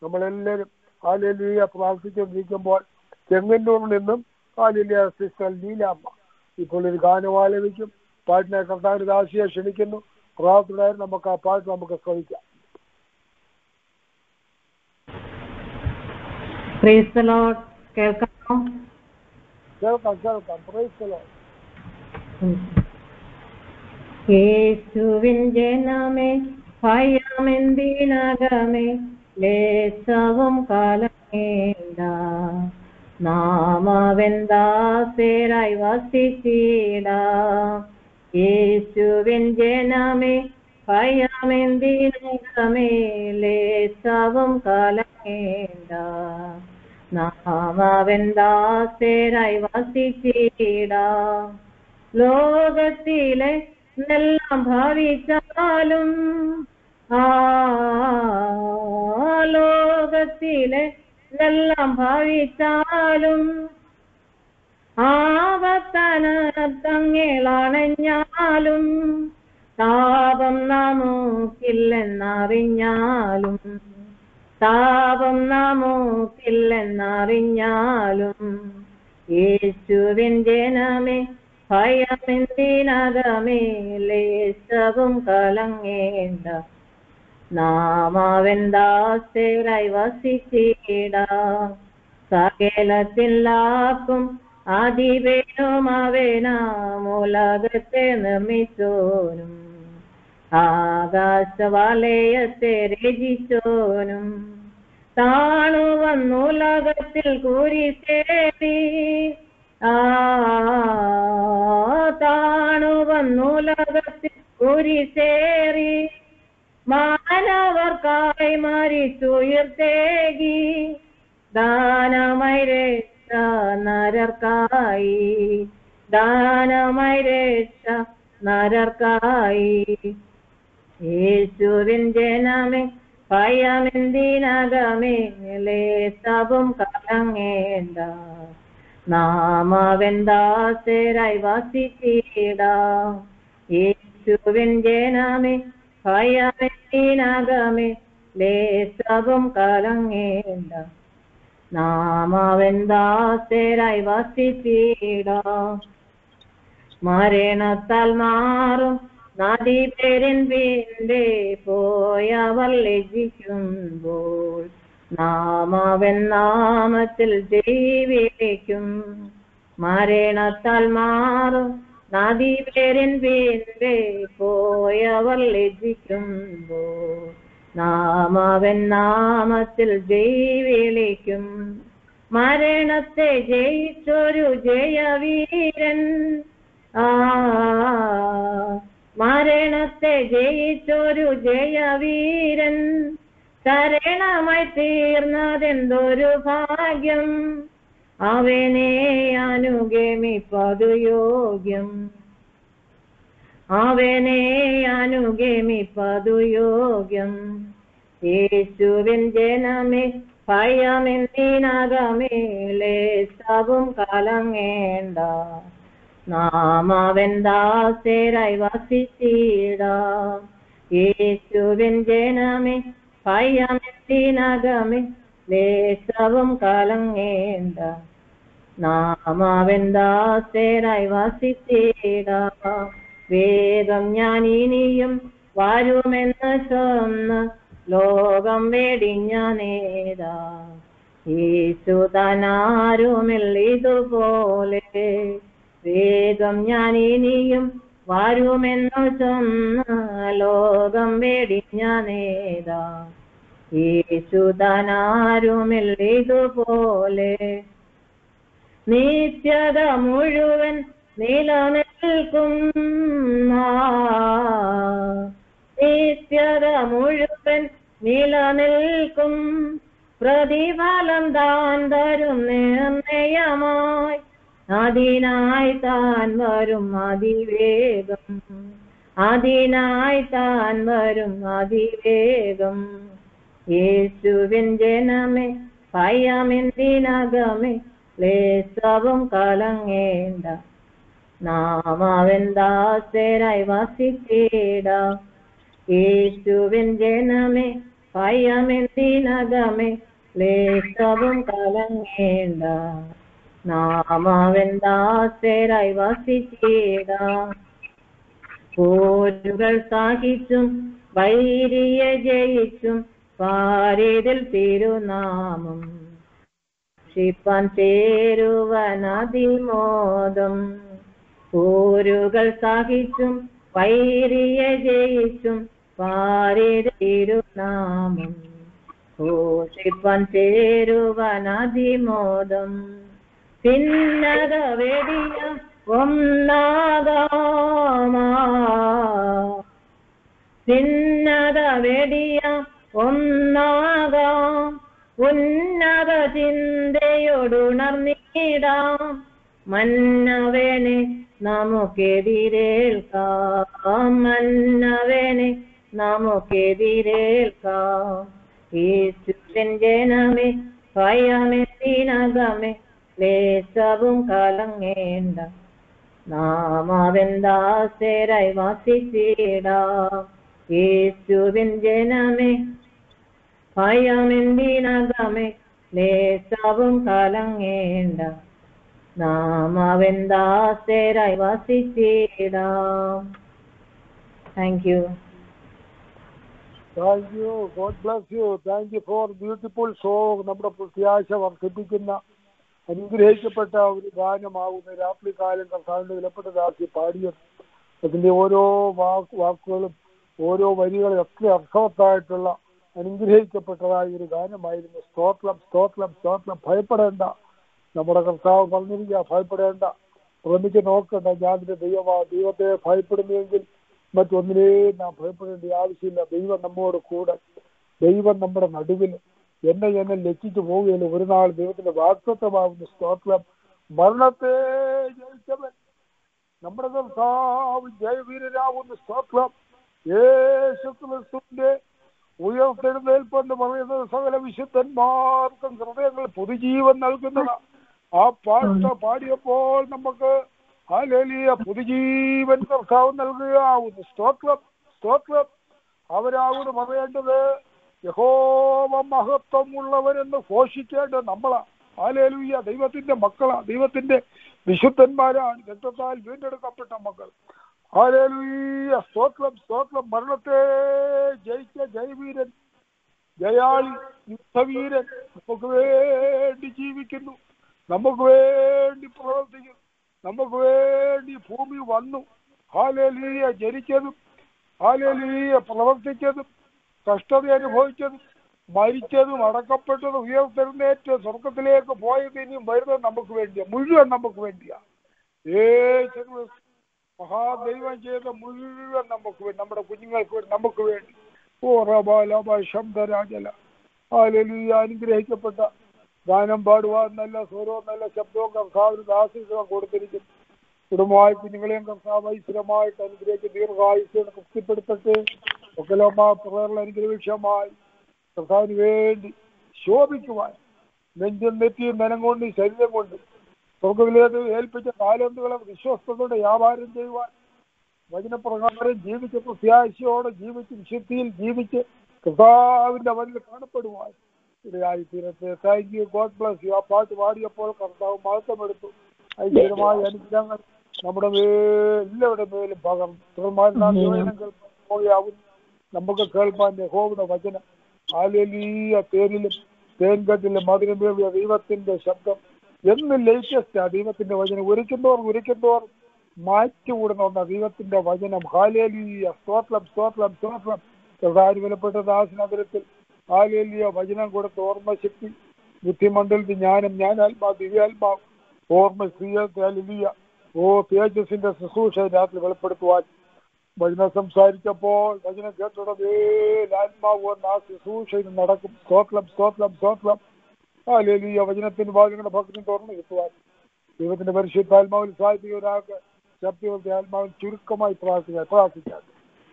നമ്മളെല്ലാവരും ഹാലലിയ പ്രാർത്ഥിച്ചുകൊണ്ടിരിക്കുമ്പോൾ ചെങ്ങന്നൂരിൽ നിന്നും ഹാലലിയ സിസ്റ്റർ ലീലാമ്മ ഇപ്പോൾ ഒരു ഗാനം ആലപിക്കും പാട്ടിനെ കർത്താവിന് ദാസിയെ ക്ഷണിക്കുന്നു പ്രാർത്ഥന നമുക്ക് ആ പാട്ട് നമുക്ക് ശ്രമിക്കാം പ്രൈസ് ദ ലോർഡ് കേൾക്കാമോ കേൾക്കാം കേൾക്കാം പ്രൈസ് യേശുവിൻ ജനമേ ഭയമെന്തിനകമേ ലേശവും കാലമേണ്ട നാമവെന്താസേരായി വസിച്ചിട യേശുവിൻ ജനമേ ഭയമെന്തിനകമേ ലേശവും കാലമേണ്ട നാമവെന്താസേരായി വസിച്ചിടാം ലോകത്തിലെ എല്ലാം ഭാവിച്ചാലും ആ ലോകത്തിലെ എല്ലാം ഭാവിച്ചാലും ആവത്തനത്തങ്ങളണഞ്ഞാലും താപം നമുക്കില്ലെന്നറിഞ്ഞാലും താപം നമുക്കില്ലെന്നറിഞ്ഞാലും യേശുവിൻ ജനമേ ഭയമെന്തിനകമേ ലേശവും കലങ്ങേണ്ട നാമാവെന്താസേരായി വസിച്ചിടാം സകലത്തിലാക്കും അതിവേനുമവേനാമുലകത്തെ നിർമ്മിച്ചോനും ആകാശവലയത്തെ രചിച്ചോനും താണു വന്നുലകത്തിൽ കുരിശേറി ആ താണു വന്നുലകത്തിൽ കുരിശേറി മാനവർക്കായി മരിച്ചുയർത്തേകി ദാനമായി രക്ഷ നരർക്കായി ദാനമായി രക്ഷ നരർക്കായി യേശുവിൻ ജനമേ ഭയമെന്തിനകമേ ലേശവും കലങ്ങേണ്ട നാമവെന്താസേരായി വസിച്ചിടാം യേശുവിൻ ജനമേ ഭയമെന്തിനകമേ ലേശവും കലങ്ങേണ്ട നാമവെന്താസേരായി വസിച്ചിടാം മരണത്താൽ മാറും നദി പേരിൻ പിന്റെ പോയവർ ലജിക്കുമ്പോൾ നാമവൻ നാമത്തിൽ ജീവിക്കും മരണത്താൽ മാറും നദി പേരിൻ പിന്റെ പോയവർ ലജിക്കുമ്പോൾ നാമവൻ നാമത്തിൽ ജൈവിളിക്കും മരണത്തെ ജയിച്ചൊരു ജയവീരൻ ആ മരണത്തെ ജയിച്ചൊരു ജയവീരൻ ശരണമായി തീർന്നതെന്തൊരു ഭാഗ്യം അവനെ അനുഗമിപ്പതു യോഗ്യം അവനെ അനുഗമിപ്പതു യോഗ്യം യേശുവിൻ ജനമേ ഭയമെന്തിനകമേ ലേശവും കലങ്ങേണ്ട നാമവൻ ദാസേരായി വസിച്ചിടാം യേശുവിൻ ജനമേ ഭയമെന്തിനകമേ ലേശവും കലങ്ങേണ്ട നാമവൻ ദാസേരായി വസിച്ചിടാം വേഗം ഞാൻ ഇനിയും വരുമെന്ന് ചൊന്ന് ലോകം വെടിഞ്ഞ നേതാ യേശുതനാരുമില്ലിതുപോലെ വേഗം ഞാൻ ഇനിയും വരുമെന്നു ചൊന്ന ലോകം വെടിഞ്ഞ നേതാ യേശുതനാരുമില്ലിതുപോലെ നിത്യത മുഴുവൻ നിലനിൽക്കും നിത്യത മുഴുവൻ നിലനിൽക്കും പ്രതിഫലം താൻ തരും നിർണയമായി അതിനായി താൻ വരും അതിവേഗം അതിനായി താൻ വരും അതിവേഗം യേശുവിൻ ജനമേ ഭയമെന്തിനകമേ ലേശവും കലങ്ങേണ്ട നാമവൻ ദാസരായി വസിച്ചിടാം യേശുവിൻ ജനമേ ഭയമെന്തിനകമേ ലേശവും കലങ്ങേണ്ട നാമാവൻ ദാസരായി വസിച്ചിടാം പോരുകൾ സാഹിച്ചും വൈരിയെ ജയിച്ചും പാരിതിൽ തിരുനാമം ക്ഷിപ്പാൻ ചേരുവൻ അതിമോദം പോരുകൾ സാഹിച്ചും വൈരിയെ ജയിച്ചും പാരിതിൽ തിരുനാമം ഘോഷിപ്പാൻ ചേരുവൻ അതിമോദം പിന്നക വെടിയ ഒന്നാകാമാ പിന്നക വെടിയ ഒന്നാകാം ഉന്നത ചിന്തയോടുണർന്നിടാം മന്നവനെ നമുക്കെതിരേൽക്കാം മന്നവനെ നമുക്കെതിരേൽക്കാം യേശുവിൻ ജനമേ ഭയമെത്തിനകമേ ലേശവും കലങ്ങേണ്ട നാം അവൻ ദാസരായി വസിച്ചിടാം യേശുവിൻ ജനമേ ഭയമെന്തിനകമേ ലേശവും കലങ്ങേണ്ട നാം അവൻ ദാസരായി വസിച്ചിടാം thank you thank you God bless you thank you for beautiful song നമ്മുടെ പ്രത്യാശ വർദ്ധിപ്പിക്കുന്ന അനുഗ്രഹിക്കപ്പെട്ട ഒരു ഗാനമാകുന്ന രാത്രികാലം കർത്താവിന്റെ വിലപ്പെട്ട ദാസി പാടിയത് അതിന്റെ ഓരോ വാക്ക് വാക്കുകളും ഓരോ വരികളും ഒക്കെ അർത്ഥവത്തായിട്ടുള്ള അനുഗ്രഹിക്കപ്പെട്ടതായ ഒരു ഗാനമായിരുന്നു സ്തോത്രം സ്തോത്രം സ്തോത്രം ഭയപ്പെടേണ്ട നമ്മുടെ കർത്താവ് പറഞ്ഞിരിക്കുക ഭയപ്പെടേണ്ട ശ്രമിച്ച് നോക്കണ്ട ഞാൻ നിന്റെ ദൈവമാ ദൈവത്തെ ഭയപ്പെടുന്നുവെങ്കിൽ മറ്റൊന്നിനെയും നാം ഭയപ്പെടേണ്ട ആവശ്യമില്ല ദൈവം നമ്മോട് കൂടെ ദൈവം നമ്മുടെ നടുവിൽ എന്നെ എന്നെ ലക്ഷിച്ചു പോവുകയില്ല ഒരു നാൾ ദൈവത്തിന്റെ വാക്തത്വമാകുന്ന സ്തോത്രം മരണത്തെ ജയിച്ചവൻ നമ്മുടെ കർത്താവ് ജയവീരനാകുന്ന സ്തോത്രം യേശു ക്രിസ്തുവിന്റെ ഉയർത്തെഴുന്നേൽപ്പെന്ന് പറയുന്നത് സകല വിശുദ്ധന്മാർക്കും ഹൃദയങ്ങൾ പുതുജീവൻ നൽകുന്നതാണ് ആ പാട്ട് പാടിയപ്പോൾ നമുക്ക് ഹാലേലിയ പുതുജീവൻ കർത്താവ് നൽകുകയാവുന്നു സ്തോത്രം സ്തോത്രം അവരാവുന്നു പറയേണ്ടത് യഹോവ മഹത്വമുള്ളവരെന്ന് ഘോഷിക്കേണ്ടത് നമ്മളാ ഹാലേലുയ്യ ദൈവത്തിന്റെ മക്കളാ ദൈവത്തിന്റെ വിശുദ്ധന്മാരാണ് രക്തത്താൽ വീണ്ടെടുക്കപ്പെട്ട മക്കൾ ഹാലേലുയ്യ സ്തോത്രം സ്തോത്രം മരണത്തെ ജയിച്ച ജയവീരൻ ജയാളി യുദ്ധവീരൻ നമുക്ക് വേണ്ടി ജീവിക്കുന്നു നമുക്ക് വേണ്ടി പ്രവർത്തിക്കുന്നു നമുക്ക് വേണ്ടി ഭൂമി വന്നു ഹാലേലീയ ജനിച്ചതും ഹാലേലീയ പ്രവർത്തിച്ചതും കഷ്ടത അനുഭവിച്ചതും മരിച്ചതും അടക്കപ്പെട്ടതും ഉയർത്തെഴുന്നേറ്റ് സ്വർഗത്തിലേക്ക് പോയത് ഇനിയും വരുന്നത് നമുക്ക് വേണ്ടിയാ മുഴുവൻ നമുക്ക് വേണ്ടിയാ യേശു ക്രിസ്തു മഹാദൈവം ചെയ്ത മുഴുവൻ നമുക്ക് വേണ്ടി നമ്മുടെ കുഞ്ഞുങ്ങൾക്ക് വേണ്ടി നമുക്ക് വേണ്ടി ഓ റബ ലബ ശബ്ദരാജല ഹാലേലൂയ അനുഗ്രഹിക്കപ്പെട്ട ഗാനം പാടുവാൻ നല്ല സ്വരവും നല്ല ശബ്ദവും കർത്താവിന് ദാസിത്വം കൊടുത്തിരിക്കുന്നു കുടുംബമായ കുഞ്ഞുങ്ങളെയും കർത്താവായി സ്ഥിരമായിട്ട് അനുഗ്രഹിച്ച് ദീർഘായുസ്യം തൃപ്തിപ്പെടുത്തട്ടെ ഒക്കലോമ പ്രേരണ അനുഗ്രഹീക്ഷമായി കർത്താവിന് വേണ്ടി ശോഭിക്കുവാൻ നെഞ്ചും നെറ്റിയും മെനം കൊണ്ട് ശരീരം കൊണ്ട് സ്വർഗത്തിലേക്ക് ഏൽപ്പിച്ച കാലന്തുകളെ വിശ്വസ്തയോടെ വ്യാപാരം ചെയ്യുവാൻ വചനപ്രകാരം ജീവിച്ച് പ്രത്യാശയോടെ ജീവിച്ച് വിശുദ്ധിയിൽ ജീവിച്ച് കർത്താവിന്റെ വഴിയിൽ കാണപ്പെടുവാൻ ഇടയായി തീരത്തെ thank you God bless you ആ പാട്ട് പാടിയപ്പോൾ കർത്താവ് മഹത്വമെടുത്തു ഐശ്വര്യമായ അനുഗ്രഹങ്ങൾ നമ്മുടെ മേ എല്ലാവരുടെ മേലും പകർന്നു തുടർമാനം കേൾപ്പാൻ നമുക്ക് കേൾപ്പാൻ യഹോവയുടെ വചനം ആലേലീയ തേരിലും തേൻകട്ടിലും മധുരമേറിയ ദൈവത്തിന്റെ ശബ്ദം എന്ന് ലേറ്റസ്റ്റ് ആ ദൈവത്തിന്റെ വചനം ഉരയ്ക്കുന്നവർ ഉരയ്ക്കുന്നവർ മാറ്റിവിടുന്ന ഒന്ന ദൈവത്തിന്റെ വചനം ഹാലേലിയ സ്തോത്രം സ്തോത്രം സ്തോത്രം പ്രധാന വിലപ്പെട്ട ദാസനഗരത്തിൽ ഹാലേലിയ വചനം കൊടുത്ത ഓർമ്മശക്തി ബുദ്ധിമണ്ഡലത്തിൽ ജ്ഞാനം ജ്ഞാനാത്മാ ദിവ്യാത്മാവ് ഓർമ്മ സ്ത്രീയ ഓ തേജസിന്റെ ശുശ്രൂഷ രാത്രി വെളിപ്പെടുത്തുവാൻ വചനം സംസാരിച്ചപ്പോൾ വചനം കേട്ടുടനെ ആത്മാവ് വന്ന് ആ ശുശ്രൂഷയിൽ നടക്കും സ്തോത്രം സ്തോത്രം സ്തോത്രം ഹാലേലിയ വചനത്തിന് ഭാഗങ്ങളുടെ ഭക്തി തുറന്നു കിട്ടുവാൻ ദൈവത്തിന്റെ പരിശുദ്ധാത്മാവിൽ സാധിക്കുക ഒരാൾക്ക് ശക്തികളുടെ ആത്മാവിൽ ചുരുക്കമായി പ്രാർത്ഥിക്കാൻ പ്രാർത്ഥിക്കാൻ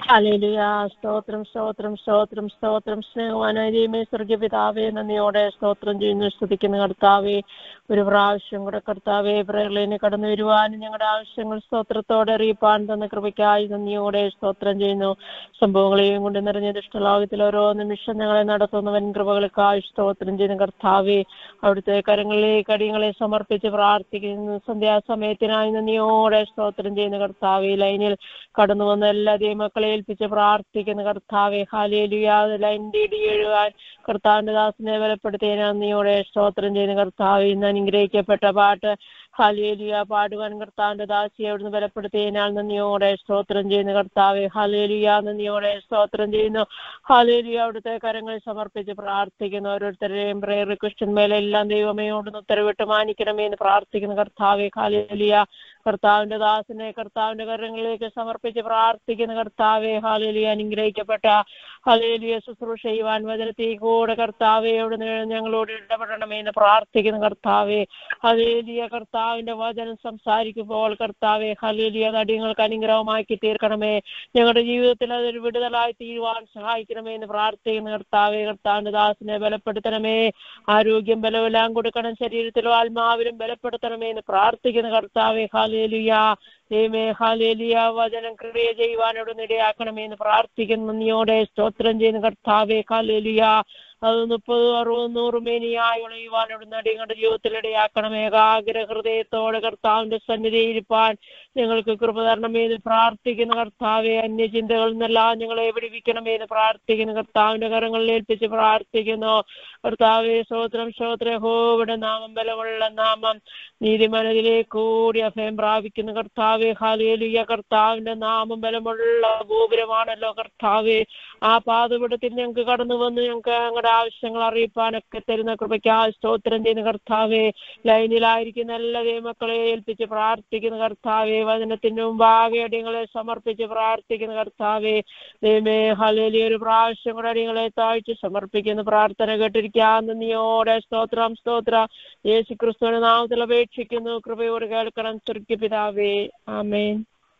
ഹല്ലേലൂയ സ്തോത്രം സ്തോത്രം സ്തോത്രം സ്തോത്രം സ്നേഹവാനരിയമേ സ്വർഗീയ പിതാവേ നന്ദിയോടെ സ്തോത്രം ചെയ്യുന്നു സ്തുതിക്കുന്ന കർത്താവേ ഒരു പ്രാവശ്യം കൂടെ കർത്താവേ പ്രേരളിന് കടന്നു വരുവാനും ഞങ്ങളുടെ ആവശ്യങ്ങൾ സ്തോത്രത്തോടെ അറിയിപ്പാൻ തന്ന കൃപയ്ക്കായി നന്ദിയോടെ സ്തോത്രം ചെയ്യുന്നു സംഭവങ്ങളെയും കൊണ്ട് നിറഞ്ഞ ദുഷ്ടലോകത്തിൽ ഓരോ നിമിഷം ഞങ്ങളെ നടത്തുന്നവൻ കൃപകൾക്കായി സ്തോത്രം ചെയ്യുന്ന കർത്താവേ അവിടുത്തെ കരങ്ങളിലേക്ക് അടിയങ്ങളെ സമർപ്പിച്ച് പ്രാർത്ഥിക്കുന്നു സന്ധ്യാസമയത്തിനായി നന്ദിയോടെ സ്തോത്രം ചെയ്യുന്ന കർത്താവേ ലൈനിൽ കടന്നു വന്ന എല്ലാ ദൈവമക്കളെ ഏൽപ്പിച്ച് പ്രാർത്ഥിക്കുന്ന കർത്താവെ ഹാലേലുയാ ലൈൻ്റെ ഇടി എഴുവാൻ കർത്താവിന്റെ ദാസനെ ബലപ്പെടുത്തിയ നന്ദിയോടെ സ്തോത്രം ചെയ്യുന്ന കർത്താവ് ഇന്ന് അനുഗ്രഹിക്കപ്പെട്ട പാട്ട് ഹാലേലുയ പാടുവാൻ കർത്താവിന്റെ ദാസിയെ അവിടുന്ന് ബലപ്പെടുത്തിയതിനാൽ നന്ദിയോടെ സ്തോത്രം ചെയ്യുന്ന കർത്താവെ ഹാലേലുയ നന്ദിയോടെ സ്തോത്രം ചെയ്യുന്നു ഹാലേലുയ അവിടുത്തെ കരങ്ങളിൽ സമർപ്പിച്ച് പ്രാർത്ഥിക്കുന്നു ഓരോരുത്തരുടെയും പ്രേയർ റിക്വസ്റ്റിന്മേലെ എല്ലാം ദൈവമേ ഉണ്ടെന്ന് ഉത്തരവിട്ട് മാനിക്കണമേ എന്ന് പ്രാർത്ഥിക്കുന്ന കർത്താവെ ഹാലേലുയ കർത്താവിന്റെ ദാസനെ കർത്താവിന്റെ കരങ്ങളിലേക്ക് സമർപ്പിച്ച് പ്രാർത്ഥിക്കുന്ന കർത്താവെ ഹാലേലിയ അനുഗ്രഹിക്കപ്പെട്ട ഹാലേലിയ ശുശ്രൂഷ ചെയ്യുവാൻ വചനത്തിൽ കൂടെ കർത്താവെ അവിടുന്ന് ഞങ്ങളോട് ഇടപെടണമേ എന്ന് പ്രാർത്ഥിക്കുന്ന കർത്താവെ ഹലേലിയ കർത്താവിന്റെ വചനം സംസാരിക്കുമ്പോൾ കർത്താവെ ഹലേലിയ നടിയങ്ങൾക്ക് അനുഗ്രഹമാക്കി തീർക്കണമേ ഞങ്ങളുടെ ജീവിതത്തിൽ അതൊരു വിടുതലായി തീരുവാൻ സഹായിക്കണമേ എന്ന് പ്രാർത്ഥിക്കുന്ന കർത്താവെ കർത്താവിന്റെ ദാസിനെ ബലപ്പെടുത്തണമേ ആരോഗ്യം ബലമെല്ലാം കൊടുക്കണം ശരീരത്തിലും ആത്മാവിലും ബലപ്പെടുത്തണമേ എന്ന് പ്രാർത്ഥിക്കുന്ന കർത്താവെ ഹാലേലിയ ദൈവമേ ഹാലേലിയ വചനം ക്രിയ ചെയ്യുവാനോട് ഇടയാക്കണമേ എന്ന് പ്രാർത്ഥിക്കുന്ന നന്ദിയോടെ സ്തോത്രം ചെയ്യുന്ന കർത്താവെ ഹാലേലിയ അത് മുപ്പത് അറുപത് നൂറ് മേനിയായി ഉളയുവാനോട് നടികളുടെ ജീവിതത്തിൽ ഇടയാക്കണമേ ഏകാഗ്ര ഹൃദയത്തോടെ കർത്താവിന്റെ സന്നിധിയിൽ ഇരിപ്പാൻ ഞങ്ങൾക്ക് കൃപ തരണമേ എന്ന് പ്രാർത്ഥിക്കുന്ന കർത്താവെ അന്യചിന്തകളിൽ നിന്നെല്ലാം ഞങ്ങളെ വിടിവിക്കണമേ എന്ന് പ്രാർത്ഥിക്കുന്ന കർത്താവിന്റെ കരങ്ങളിൽ ഏൽപ്പിച്ച് പ്രാർത്ഥിക്കുന്നു കർത്താവെ സ്തോത്രം സ്തോത്ര ഹോവിടെ നാമം ബലമുള്ള നാമം നീതിമനതിലേക്ക് കൂടി അഭയം പ്രാപിക്കുന്ന കർത്താവെ ഹാലേലിയ കർത്താവിന്റെ നാമം ബലമുള്ള ഗോപുരമാണല്ലോ കർത്താവെ ആ പാതപിടത്തിൽ ഞങ്ങൾക്ക് കടന്നു വന്ന് ഞങ്ങൾക്ക് ഞങ്ങളുടെ ആവശ്യങ്ങൾ അറിയിപ്പാനൊക്കെ തരുന്ന കൃപയ്ക്കായി സ്തോത്രം ചെയ്യുന്ന കർത്താവെ ലൈനിലായിരിക്കുന്ന എല്ലാ ദൈവമക്കളെ ഏൽപ്പിച്ച് പ്രാർത്ഥിക്കുന്ന കർത്താവെ വചനത്തിന് മുമ്പാകെ അടിയങ്ങളെ സമർപ്പിച്ച് പ്രാർത്ഥിക്കുന്ന കർത്താവെ ദൈവമേ ഹലേലി ഒരു പ്രാവശ്യം കൂടെ അടിയങ്ങളെ താഴ്ച സമർപ്പിക്കുന്ന പ്രാർത്ഥന കേട്ടിരിക്കാൻ നന്ദിയോടെ സ്തോത്രം സ്തോത്ര യേശു ക്രിസ്തുവിന്റെ നാമത്തിൽ അപേക്ഷിക്കുന്നു കൃപയോട് കേൾക്കണം ചുരുക്കി പിതാവേ ആമേൻ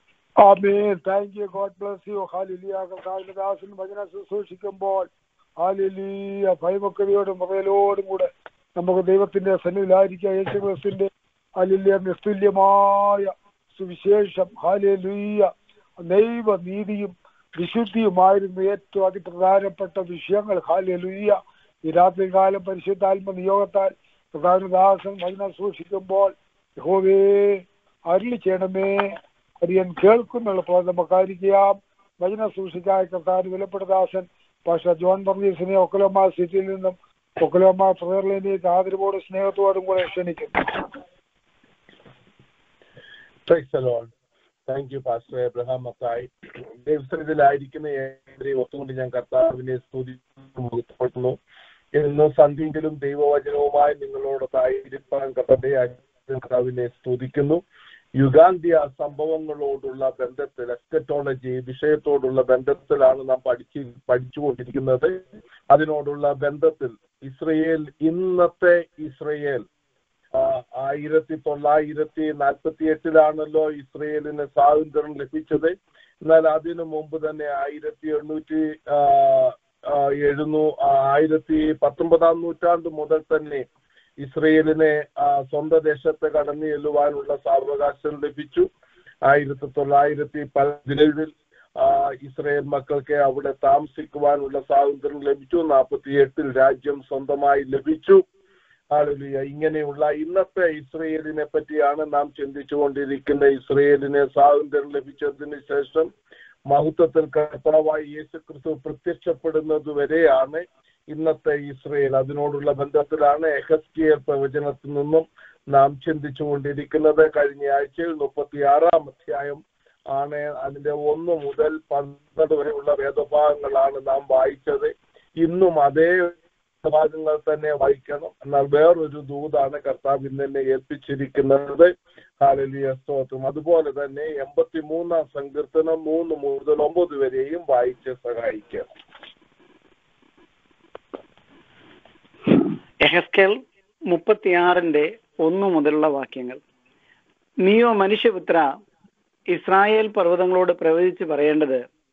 ആമേൻ thank you God bless you hallelujah കർത്താവിന്റെ ദാസൻ വചന ശുശ്രൂഷിക്കുമ്പോൾ ഹാലിലിയ ഭയഭക്തിയോടും മുതലോടും കൂടെ നമുക്ക് ദൈവത്തിന്റെ സന്നിധിയിലായിരിക്കുക യേശു ക്രിസ്തുവിന്റെ ഹാലിലിയ നിസ്തുല്യമായ സുവിശേഷം ഹാലിലുയ്യ ദൈവ നീതിയും വിശുദ്ധിയുമായിരുന്നു ഏറ്റവും അതിപ്രധാനപ്പെട്ട വിഷയങ്ങൾ ഹാലിലുയ്യ ഈ രാത്രികാലം പരിശുദ്ധാത്മ നിയോഗത്താൽ പ്രധാന ദാസൻ വചന സൂക്ഷിക്കുമ്പോൾ യഹോവേ അരുളി ചെയ്യണമേ അരിയൻ കേൾക്കുന്നുള്ള നമുക്കായിരിക്കാം വചന സൂക്ഷിക്കായ കർത്താൻ വിലപ്പെടുദാസൻ പക്ഷെ ജോൺ വർഗീസിനെ ഒക്കലോമ സിറ്റിയിൽ നിന്നും ഒക്കലോമ പ്രേർലിലേക്ക് ആദരവോടും സ്നേഹത്തോടും കൂടെ ക്ഷണിക്കുന്നു Praise the Lord. Thank you pastor Abraham Mathai ദൈവസ്ഥിതിയിലായിരിക്കുന്ന ഏവരെയും ഒത്തുകൊണ്ട് ഞാൻ കർത്താവിനെ സ്തുതിക്കുന്നു ഇന്ന് സന്ധ്യയിലും ദൈവവചനവുമായി നിങ്ങളോടൊത്തായിരിക്കാൻ കർത്താവിനെ കർത്താവിനെ സ്തുതിക്കുന്നു യുഗാന്ത്യ സംഭവങ്ങളോടുള്ള ബന്ധത്തിൽ എസ്കറ്റോളജി വിഷയത്തോടുള്ള ബന്ധത്തിലാണ് നാം പഠിച്ചു പഠിച്ചുകൊണ്ടിരിക്കുന്നത് അതിനോടുള്ള ബന്ധത്തിൽ ഇസ്രയേൽ ഇന്നത്തെ ഇസ്രയേൽ ആയിരത്തി തൊള്ളായിരത്തി നാൽപ്പത്തി എട്ടിലാണല്ലോ ഇസ്രയേലിന് സ്വാതന്ത്ര്യം ലഭിച്ചത് എന്നാൽ അതിനു മുമ്പ് തന്നെ ആയിരത്തി എണ്ണൂറ്റി എഴുന്നൂ ആയിരത്തി പത്തൊമ്പതാം നൂറ്റാണ്ട് മുതൽ തന്നെ ഇസ്രയേലിനെ സ്വന്തം ദേശത്ത് കടന്നു ചെല്ലുവാനുള്ള സാവകാശം ലഭിച്ചു ആയിരത്തി തൊള്ളായിരത്തി പതിനേഴിൽ ഇസ്രയേൽ മക്കൾക്ക് അവിടെ താമസിക്കുവാനുള്ള സ്വാതന്ത്ര്യം ലഭിച്ചു നാൽപ്പത്തി എട്ടിൽ രാജ്യം സ്വന്തമായി ലഭിച്ചു ആളുലിയ ഇങ്ങനെയുള്ള ഇന്നത്തെ ഇസ്രയേലിനെ പറ്റിയാണ് നാം ചിന്തിച്ചുകൊണ്ടിരിക്കുന്ന ഇസ്രയേലിനെ സ്വാതന്ത്ര്യം ലഭിച്ചതിന് ശേഷം മഹത്വത്തിൽ കർത്താവായി യേശു ക്രിസ്തു പ്രത്യക്ഷപ്പെടുന്നത് വരെയാണ് ഇന്നത്തെ ഇസ്രയേൽ അതിനോടുള്ള ബന്ധത്തിലാണ് എഹസ്കിയൽ പ്രവചനത്തിൽ നിന്നും നാം ചിന്തിച്ചുകൊണ്ടിരിക്കുന്നത് കഴിഞ്ഞ ആഴ്ചയിൽ മുപ്പത്തി ആറാം അധ്യായം ആണ് അതിന്റെ ഒന്ന് മുതൽ പന്ത്രണ്ട് വരെയുള്ള വേദഭാഗങ്ങളാണ് നാം വായിച്ചത് ഇന്നും അതേ ഭാഗങ്ങൾ തന്നെ വായിക്കണം എന്നാൽ വേറൊരു ദൂതാണ് കർത്താവ് ഇന്ന് എന്നെ ഏൽപ്പിച്ചിരിക്കുന്നത് ഹാലലിയ സ്തോത്രം അതുപോലെ തന്നെ എൺപത്തി മൂന്നാം സങ്കീർത്തനം മൂന്ന് മുതൽ ഒമ്പത് വരെയും വായിച്ച് സഹായിക്കണം എഹസ്കേൽ മുപ്പത്തിയാറിന്റെ ഒന്നു മുതലുള്ള വാക്യങ്ങൾ നീയോ മനുഷ്യപുത്ര ഇസ്രായേൽ പർവ്വതങ്ങളോട് പ്രവചിച്ച് പറയേണ്ടത്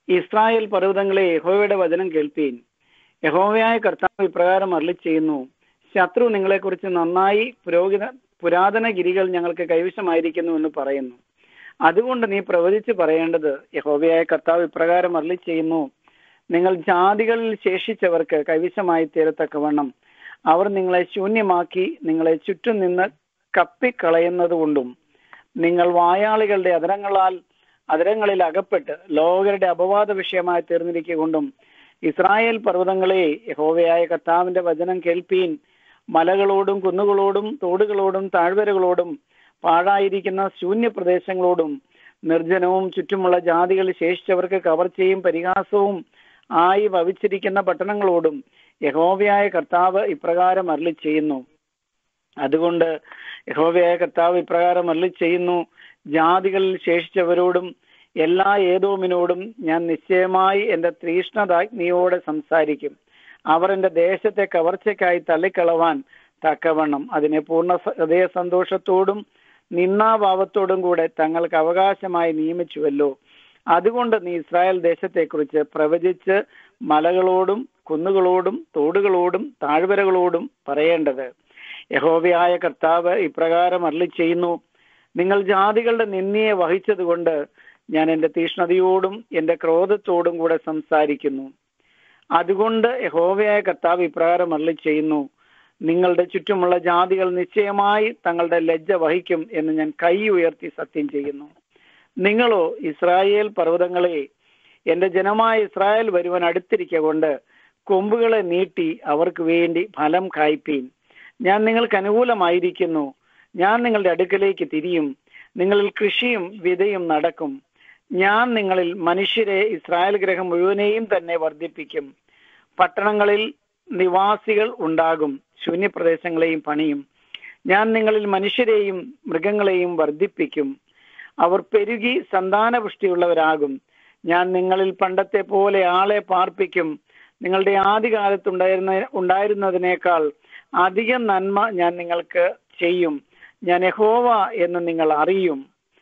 ഇസ്രായേൽ പർവ്വതങ്ങളെ യഹോവയുടെ വചനം കേൾപ്പീൻ യഹോവയായ കർത്താവ് ഇപ്രകാരം അരളി ചെയ്യുന്നു ശത്രു നിങ്ങളെക്കുറിച്ച് നന്നായി പുരോഹിത പുരാതന ഗിരികൾ ഞങ്ങൾക്ക് കൈവശമായിരിക്കുന്നു എന്ന് പറയുന്നു അതുകൊണ്ട് നീ പ്രവചിച്ച് പറയേണ്ടത് യഹോവയായ കർത്താവ് ഇപ്രകാരം അരളി ചെയ്യുന്നു നിങ്ങൾ ജാതികളിൽ ശേഷിച്ചവർക്ക് കൈവശമായി തീരത്തക്കവണ്ണം അവർ നിങ്ങളെ ശൂന്യമാക്കി നിങ്ങളെ ചുറ്റും നിന്ന് കപ്പിക്കളയുന്നത് കൊണ്ടും നിങ്ങൾ വായാളികളുടെ അതരങ്ങളാൽ അതരങ്ങളിൽ അകപ്പെട്ട് ലോകരുടെ അപവാദ വിഷയമായി തീർന്നിരിക്കൊണ്ടും ഇസ്രായേൽ പർവ്വതങ്ങളെ യഹോവയായ കർത്താവിന്റെ വചനം കേൾപ്പീൻ മലകളോടും കുന്നുകളോടും തോടുകളോടും താഴ്വരകളോടും പാഴായിരിക്കുന്ന ശൂന്യ പ്രദേശങ്ങളോടും നിർജ്ജനവും ചുറ്റുമുള്ള ജാതികളിൽ ശേഷിച്ചവർക്ക് കവർച്ചയും പരിഹാസവും ആയി ഭവിച്ചിരിക്കുന്ന പട്ടണങ്ങളോടും യഹോവയായ കർത്താവ് ഇപ്രകാരം അരളി ചെയ്യുന്നു അതുകൊണ്ട് യഹോവയായ കർത്താവ് ഇപ്രകാരം അരളി ചെയ്യുന്നു ജാതികളിൽ ശേഷിച്ചവരോടും എല്ലാ ഏതോമിനോടും ഞാൻ നിശ്ചയമായി എന്റെ തീഷ്ണതാഗ്നിയോടെ സംസാരിക്കും അവർ എന്റെ ദേശത്തെ കവർച്ചയ്ക്കായി തള്ളിക്കളവാൻ തക്കവണ്ണം അതിനെ പൂർണ്ണ സ- ഹൃദയ സന്തോഷത്തോടും നിന്നാഭാവത്തോടും കൂടെ തങ്ങൾക്ക് അവകാശമായി നിയമിച്ചുവല്ലോ അതുകൊണ്ട് നീ ഇസ്രായേൽ ദേശത്തെക്കുറിച്ച് പ്രവചിച്ച് മലകളോടും കുന്നുകളോടും തോടുകളോടും താഴ്വരകളോടും പറയേണ്ടത് യഹോവയായ കർത്താവ് ഇപ്രകാരം അരളി ചെയ്യുന്നു നിങ്ങൾ ജാതികളുടെ നിന്ദിയെ വഹിച്ചതുകൊണ്ട് ഞാൻ എന്റെ തീഷ്ണതയോടും എന്റെ ക്രോധത്തോടും കൂടെ സംസാരിക്കുന്നു അതുകൊണ്ട് യഹോവയായ കർത്താവ് ഇപ്രകാരം അരളി ചെയ്യുന്നു നിങ്ങളുടെ ചുറ്റുമുള്ള ജാതികൾ നിശ്ചയമായി തങ്ങളുടെ ലജ്ജ വഹിക്കും എന്ന് ഞാൻ കൈ ഉയർത്തി സത്യം ചെയ്യുന്നു നിങ്ങളോ ഇസ്രായേൽ പർവ്വതങ്ങളെ എന്റെ ജനമായ ഇസ്രായേൽ വരുവാൻ അടുത്തിരിക്ക കൊണ്ട് കൊമ്പുകളെ നീട്ടി അവർക്ക് വേണ്ടി ഫലം കായ്പീൻ ഞാൻ നിങ്ങൾക്ക് അനുകൂലമായിരിക്കുന്നു ഞാൻ നിങ്ങളുടെ അടുക്കലേക്ക് തിരിയും നിങ്ങളിൽ കൃഷിയും വിതയും നടക്കും ഞാൻ നിങ്ങളിൽ മനുഷ്യരെ ഇസ്രായേൽ ഗ്രഹം മുഴുവനെയും തന്നെ വർദ്ധിപ്പിക്കും പട്ടണങ്ങളിൽ നിവാസികൾ ഉണ്ടാകും ശൂന്യപ്രദേശങ്ങളെയും പണിയും ഞാൻ നിങ്ങളിൽ മനുഷ്യരെയും മൃഗങ്ങളെയും വർദ്ധിപ്പിക്കും അവർ പെരുകി സന്താനപുഷ്ടിയുള്ളവരാകും ഞാൻ നിങ്ങളിൽ പണ്ടത്തെ പോലെ ആളെ പാർപ്പിക്കും നിങ്ങളുടെ ആദ്യകാലത്തുണ്ടായിരുന്ന ഉണ്ടായിരുന്നതിനേക്കാൾ അധികം നന്മ ഞാൻ നിങ്ങൾക്ക് ചെയ്യും ഞാൻ യഹോവ എന്ന് നിങ്ങൾ അറിയും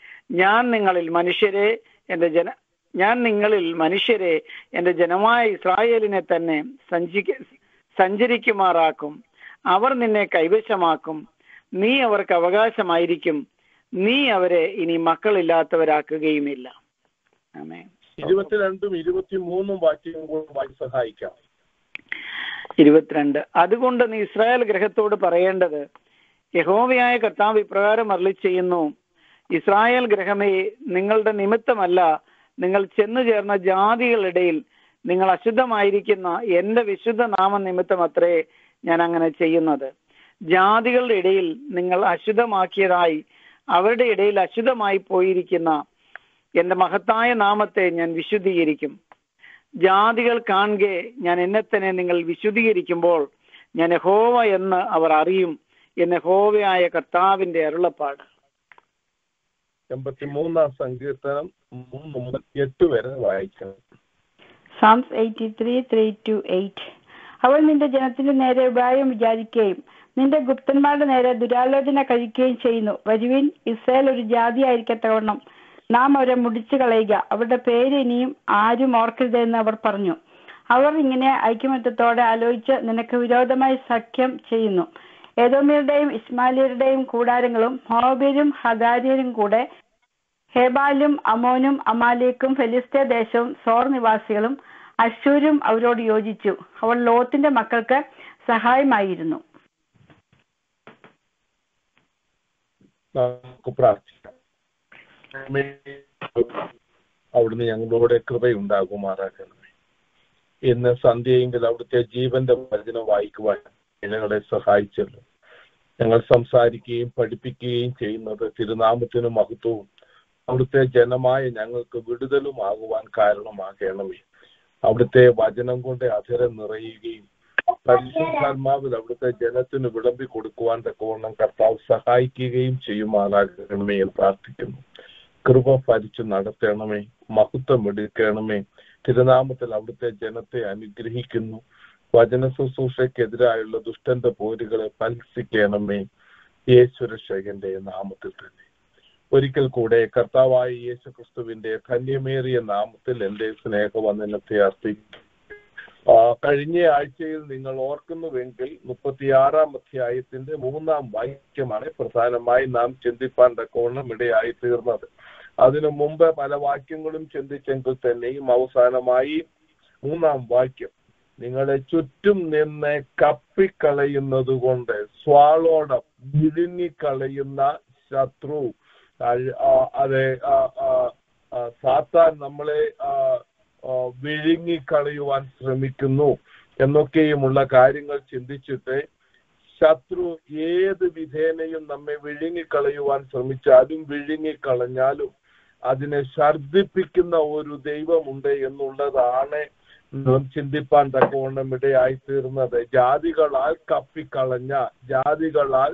ഞാൻ നിങ്ങളിൽ മനുഷ്യരെ എന്റെ ജന ഞാൻ നിങ്ങളിൽ മനുഷ്യരെ എന്റെ ജനമായ ഇസ്രായേലിനെ തന്നെ സഞ്ചിക്ക സഞ്ചരിക്കുമാറാക്കും അവർ നിന്നെ കൈവശമാക്കും നീ അവർക്ക് അവകാശമായിരിക്കും നീ അവരെ ഇനി മക്കളില്ലാത്തവരാക്കുകയുമില്ല ആമേൻ ഇരുപത്തിരണ്ടും ഇരുപത്തിമൂന്നും വാക്യവും കൂടെ വായി സഹായിക്കാം ഇരുപത്തിരണ്ട് അതുകൊണ്ട് നീ ഇസ്രായേൽ ഗ്രഹത്തോട് പറയേണ്ടത് യഹോവയായ കർത്താവ് ഇപ്രകാരം അരളി ചെയ്യുന്നു ഇസ്രായേൽ ഗ്രഹമേ നിങ്ങളുടെ നിമിത്തമല്ല നിങ്ങൾ ചെന്നു ചേർന്ന ജാതികളിടയിൽ നിങ്ങൾ അശുദ്ധമായിരിക്കുന്ന എന്റെ വിശുദ്ധ നാമ നിമിത്തം അത്രേ ഞാൻ അങ്ങനെ ചെയ്യുന്നത് ജാതികളുടെ ഇടയിൽ നിങ്ങൾ അശുദ്ധമാക്കിയതായി അവരുടെ ഇടയിൽ അശുദ്ധമായി പോയിരിക്കുന്ന എന്റെ മഹത്തായ നാമത്തെ ഞാൻ വിശുദ്ധീകരിക്കും ജാതികൾ കാണുകെ ഞാൻ എന്നെ തന്നെ നിങ്ങൾ വിശുദ്ധീകരിക്കുമ്പോൾ ഞാൻ യഹോവ എന്ന് അവർ അറിയും എന്ന് യഹോവയായ കർത്താവിന്റെ അരുളപ്പാട് എൺപത്തിമൂന്നാം സങ്കീർത്തനം മൂന്ന് മുതൽ എട്ട് വരെ വായിക്കണം Psalms 83, 3 to 8. അവൾ നിന്റെ ജനത്തിന്റെ നേരെ ഉപായം വിചാരിക്കുകയും നിന്റെ ഗുപ്തന്മാരുടെ നേരെ ദുരാലോചന കഴിക്കുകയും ചെയ്യുന്നു വരുവിൻ ഇസ്രായേൽ ഒരു ജാതിയായിരിക്കത്തവണ്ണം നാം അവരെ മുടിച്ചു കളയുക അവരുടെ പേര് ഇനിയും ആരും ഓർക്കരുതെന്ന് അവർ പറഞ്ഞു അവർ ഇങ്ങനെ ഐക്യമത്യത്തോടെ ആലോചിച്ച് നിനക്ക് വിരോധമായി സഖ്യം ചെയ്യുന്നു ഏതോമിയരുടെയും ഇസ്മാലിയരുടെയും കൂടാരങ്ങളും മോബിയരും ഹദാര്യരും കൂടെ ഹേബാലും അമോനും അമാലേക്കും ഫെലിസ്തീയ ദേശവും സോർ നിവാസികളും അശൂരും അവരോട് യോജിച്ചു അവൾ ലോത്തിന്റെ മക്കൾക്ക് സഹായമായിരുന്നു നമുക്ക് പ്രാർത്ഥിക്കാം ആമേൻ. അവിടുന്ന് ഞങ്ങളോട് കൃപയുണ്ടാകുമാറാകണമേ ഇന്ന് സന്ധ്യയെങ്കിൽ അവിടുത്തെ ജീവന്റെ വചനം വായിക്കുവാൻ ഞങ്ങളെ സഹായിച്ചല്ലോ ഞങ്ങൾ സംസാരിക്കുകയും പഠിപ്പിക്കുകയും ചെയ്യുന്നത് തിരുനാമത്തിന് മഹത്വവും അവിടുത്തെ ജനമായ ഞങ്ങൾക്ക് വിടുതലും ആകുവാൻ കാരണമാകണമേ അവിടുത്തെ വചനം കൊണ്ട് അധരം നിറയുകയും പരിശുദ്ധാത്മാവിൽ അവിടുത്തെ ജനത്തിന് വിളമ്പി കൊടുക്കുവാൻ തക്കവണ്ണം കർത്താവ് സഹായിക്കുകയും ചെയ്യുമാറാകണമേ എന്ന് പ്രാർത്ഥിക്കുന്നു കൃപ ഭരിച്ചു നടത്തണമേ മഹത്വം എടുക്കണമേ തിരുനാമത്തിൽ അവിടുത്തെ ജനത്തെ അനുഗ്രഹിക്കുന്നു വചന ശുശ്രൂഷയ്ക്കെതിരായുള്ള ദുഷ്ടന്റെ പോരുകളെ ഫലിപ്പിക്കണമേ യേശുരക്ഷകന്റെ നാമത്തിൽ തന്നെ ഒരിക്കൽ കൂടെ കർത്താവായ യേശു ക്രിസ്തുവിന്റെ ധന്യമേറിയ നാമത്തിൽ എന്റെ സ്നേഹവന്ദനത്തെ അർപ്പിക്കും ആ, കഴിഞ്ഞ ആഴ്ചയിൽ നിങ്ങൾ ഓർക്കുന്നുവെങ്കിൽ മുപ്പത്തിയാറാം അധ്യായത്തിന്റെ മൂന്നാം വാക്യമാണ് പ്രധാനമായി നാം ചിന്തിപ്പാൻ തക്കവണ്ണം ഇടയായി തീർന്നത് അതിനു മുമ്പ് പല വാക്യങ്ങളും ചിന്തിച്ചെങ്കിൽ തന്നെയും അവസാനമായി മൂന്നാം വാക്യം നിങ്ങളെ ചുറ്റും നിന്ന് കപ്പിക്കളയുന്നത് കൊണ്ട് സ്വാളോടം വിഴുങ്ങിക്കളയുന്ന ശത്രു അഴ്- ആ, അതെ ആ, ആ, ആ, സാത്താൻ നമ്മളെ ആ, ആ, വിഴുങ്ങിക്കളയുവാൻ ശ്രമിക്കുന്നു എന്നൊക്കെയുമുള്ള കാര്യങ്ങൾ ചിന്തിച്ചിട്ട് ശത്രു ഏത് വിധേനയും നമ്മെ വിഴുങ്ങിക്കളയുവാൻ ശ്രമിച്ചാലും വിഴുങ്ങിക്കളഞ്ഞാലും അതിനെ ഛർദിപ്പിക്കുന്ന ഒരു ദൈവമുണ്ട് എന്നുള്ളതാണ് നാം ചിന്തിപ്പാൻ തക്കവണ്ണം ഇടയായി തീർന്നത് ജാതികളാൽ കപ്പിക്കളഞ്ഞ ജാതികളാൽ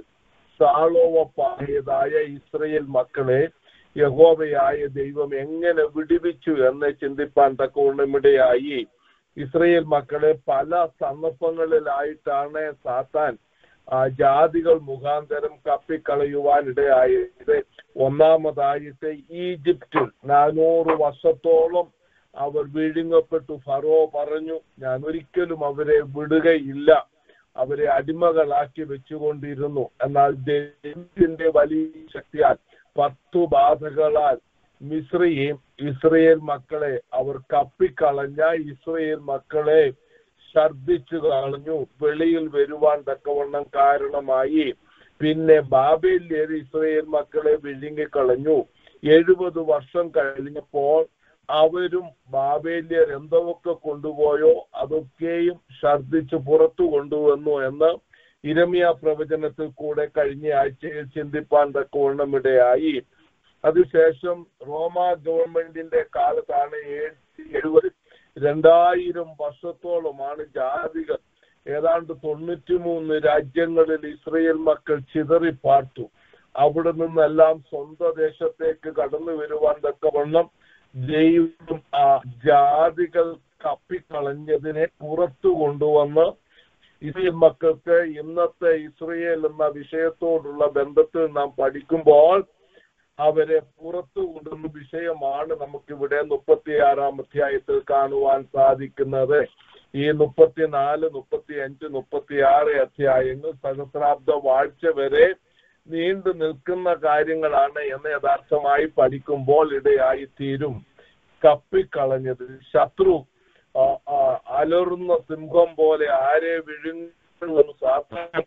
സാളോവപ്പായതായ ഇസ്രയേൽ മക്കളെ യഹോവയായ ദൈവം എങ്ങനെ വിടുവിച്ചു എന്ന് ചിന്തിപ്പാൻ തക്കവണ്ണം ഇടയായി ഇസ്രയേൽ മക്കളെ പല സന്ദർഭങ്ങളിലായിട്ടാണ് സാത്താൻ ആ ജാതികൾ മുഖാന്തരം കപ്പിക്കളയുവാൻ ഇടയായത് ഒന്നാമതായിട്ട് ഈജിപ്തിൽ നാനൂറ് വർഷത്തോളം അവർ വിഴുങ്ങപ്പെട്ടു ഫറോ പറഞ്ഞു ഞാൻ ഒരിക്കലും അവരെ വിടുകയില്ല അവരെ അടിമകളാക്കി വെച്ചുകൊണ്ടിരുന്നു എന്നാൽ ദൈവത്തിന്റെ വലിയ ശക്തിയാൽ പത്തു ബാധകളാൽ മിശ്രയും ഇസ്രയേൽ മക്കളെ അവർ കപ്പിക്കളഞ്ഞ ഇസ്രയേൽ മക്കളെ ഛർദിച്ചു കളഞ്ഞു വെളിയിൽ വരുവാൻ തക്കവണ്ണം കാരണമായി പിന്നെ ബാബേല്യർ ഇസ്രയേൽ മക്കളെ വിഴുങ്ങിക്കളഞ്ഞു എഴുപത് വർഷം കഴിഞ്ഞപ്പോൾ അവരും ബാബേല്യർ എന്തൊക്കെ കൊണ്ടുപോയോ അതൊക്കെയും ഛർദിച്ച് പുറത്തു കൊണ്ടുവന്നു എന്ന് ഇരമിയ പ്രവചനത്തിൽ കൂടെ കഴിഞ്ഞ ആഴ്ചയിൽ ചിന്തിപ്പാൻ തക്കവണ്ണം ഇടയായി അതിനുശേഷം റോമ ഗവൺമെന്റിന്റെ കാലത്താണ് എഴുപത് രണ്ടായിരം വർഷത്തോളമാണ് ജാതികൾ ഏതാണ്ട് തൊണ്ണൂറ്റിമൂന്ന് രാജ്യങ്ങളിൽ ഇസ്രയേൽ മക്കൾ ചിതറി പാർത്തു അവിടെ നിന്നെല്ലാം സ്വന്തം ദേശത്തേക്ക് കടന്നു വരുവാൻ തക്കവണ്ണം ദൈവം ആ ജാതികൾ കപ്പിക്കളഞ്ഞതിനെ പുറത്തു കൊണ്ടുവന്ന് ഇസ്രയേൽ മക്കൾക്ക് ഇന്നത്തെ ഇസ്രയേൽ എന്ന വിഷയത്തോടുള്ള ബന്ധത്തിൽ നാം പഠിക്കുമ്പോൾ അവരെ പുറത്തു കൊണ്ടുവന്ന വിഷയമാണ് നമുക്കിവിടെ മുപ്പത്തിയാറാം അധ്യായത്തിൽ കാണുവാൻ സാധിക്കുന്നത് ഈ മുപ്പത്തിനാല് മുപ്പത്തി അഞ്ച് മുപ്പത്തി ആറ് അധ്യായങ്ങൾ സഹസ്രാബ്ദ വാഴ്ച വരെ നീണ്ടു നിൽക്കുന്ന കാര്യങ്ങളാണ് എന്ന് യഥാർത്ഥമായി പഠിക്കുമ്പോൾ ഇടയായി തീരും കപ്പിക്കളഞ്ഞത് ശത്രു ആ, ആ, അലറുന്ന സിംഹം പോലെ ആരെ വിഴുങ്ങുന്നു സാധാരണ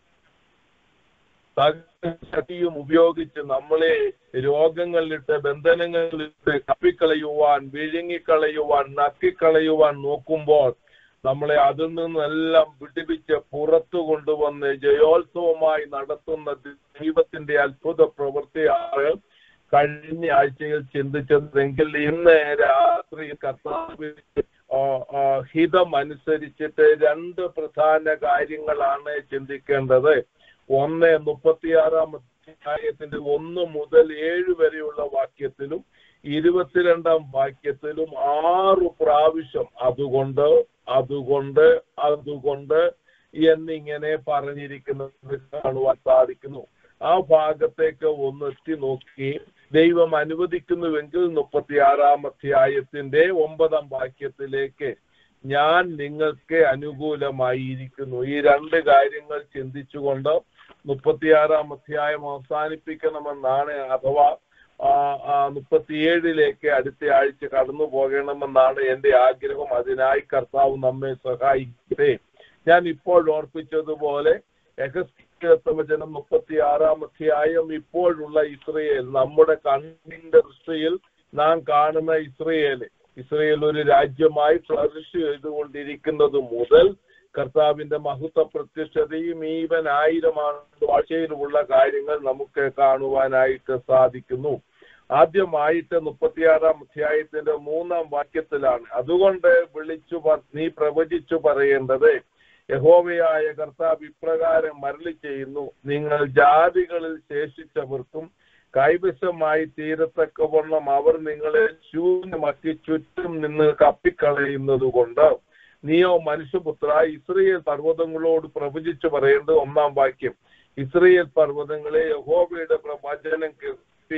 സകല ശക്തിയും ഉപയോഗിച്ച് നമ്മളെ രോഗങ്ങളിലിട്ട് ബന്ധനങ്ങളിലിട്ട് കപ്പിക്കളയുവാൻ വിഴുങ്ങിക്കളയുവാൻ നക്കിക്കളയുവാൻ നോക്കുമ്പോൾ നമ്മളെ അതിൽ നിന്നെല്ലാം വിടുവിച്ച് പുറത്തു കൊണ്ടുവന്ന് ജയോത്സവമായി നടത്തുന്ന ദൈവത്തിന്റെ അത്ഭുത പ്രവൃത്തിയാണ് കഴിഞ്ഞ ആഴ്ചയിൽ ചിന്തിച്ചതെങ്കിൽ ഇന്ന് രാത്രി കർത്താവിന്റെ ആ, ആ, ഹിതം അനുസരിച്ചിട്ട് രണ്ട് പ്രധാന കാര്യങ്ങളാണ് ചിന്തിക്കേണ്ടത് ഒന്ന് മുപ്പത്തിയാറാം അധ്യായത്തിന്റെ ഒന്ന് മുതൽ ഏഴ് വരെയുള്ള വാക്യത്തിലും ഇരുപത്തിരണ്ടാം വാക്യത്തിലും ആറു പ്രാവശ്യം അതുകൊണ്ട് അതുകൊണ്ട് അതുകൊണ്ട് എന്നിങ്ങനെ പറഞ്ഞിരിക്കുന്നത് കാണുവാൻ സാധിക്കുന്നു ആ ഭാഗത്തേക്ക് ഒന്ന് എത്തി നോക്കി ദൈവം അനുവദിക്കുന്നുവെങ്കിൽ മുപ്പത്തിയാറാം അധ്യായത്തിന്റെ ഒമ്പതാം വാക്യത്തിലേക്ക് ഞാൻ നിങ്ങൾക്ക് അനുകൂലമായിരിക്കുന്നു ഈ രണ്ട് കാര്യങ്ങൾ ചിന്തിച്ചുകൊണ്ട് മുപ്പത്തിയാറാം അധ്യായം അവസാനിപ്പിക്കണമെന്നാണ് അഥവാ ആ, ആ, മുപ്പത്തിയേഴിലേക്ക് അടുത്ത ആഴ്ച കടന്നു പോകണമെന്നാണ് എന്റെ ആഗ്രഹം അതിനായി കർത്താവ് നമ്മെ സഹായിക്കട്ടെ ഞാൻ ഇപ്പോൾ ഓർപ്പിച്ചതുപോലെ യഹസ്തവചനം മുപ്പത്തിയാറാം അധ്യായം ഇപ്പോഴുള്ള ഇസ്രയേൽ നമ്മുടെ കണ്ണിന്റെ ദൃഷ്ടിയിൽ നാം കാണുന്ന ഇസ്രയേൽ ഇസ്രയേൽ ഒരു രാജ്യമായി ഫ്ലറിഷ് ചെയ്തുകൊണ്ടിരിക്കുന്നത് മുതൽ കർത്താവിന്റെ മഹത്വ പ്രത്യക്ഷതയും ഈവൻ ആയിരം ആണ്ട് വാഴ്ചയിലുമുള്ള കാര്യങ്ങൾ നമുക്ക് കാണുവാനായിട്ട് സാധിക്കുന്നു ആദ്യമായിട്ട് മുപ്പത്തിയാറാം അധ്യായത്തിന്റെ മൂന്നാം വാക്യത്തിലാണ് അതുകൊണ്ട് വിളിച്ചു പ- നീ പ്രവചിച്ചു പറയേണ്ടത് യഹോവയായ കർത്താവ് ഇപ്രകാരം മരളി ചെയ്യുന്നു നിങ്ങൾ ജാതികളിൽ ശേഷിച്ചവർക്കും കൈവശമായി തീരത്തക്കവണ്ണം അവർ നിങ്ങളെ ശൂന്യമാക്കി ചുറ്റും നിന്ന് കപ്പിക്കളയുന്നത് കൊണ്ട് നീയോ മനുഷ്യപുത്ര ഇസ്രയേൽ പർവ്വതങ്ങളോട് പ്രവചിച്ചു പറയേണ്ടത് ഒന്നാം വാക്യം ഇസ്രയേൽ പർവ്വതങ്ങളെ യഹോവയുടെ പ്രവചനം കേൾപ്പീൻ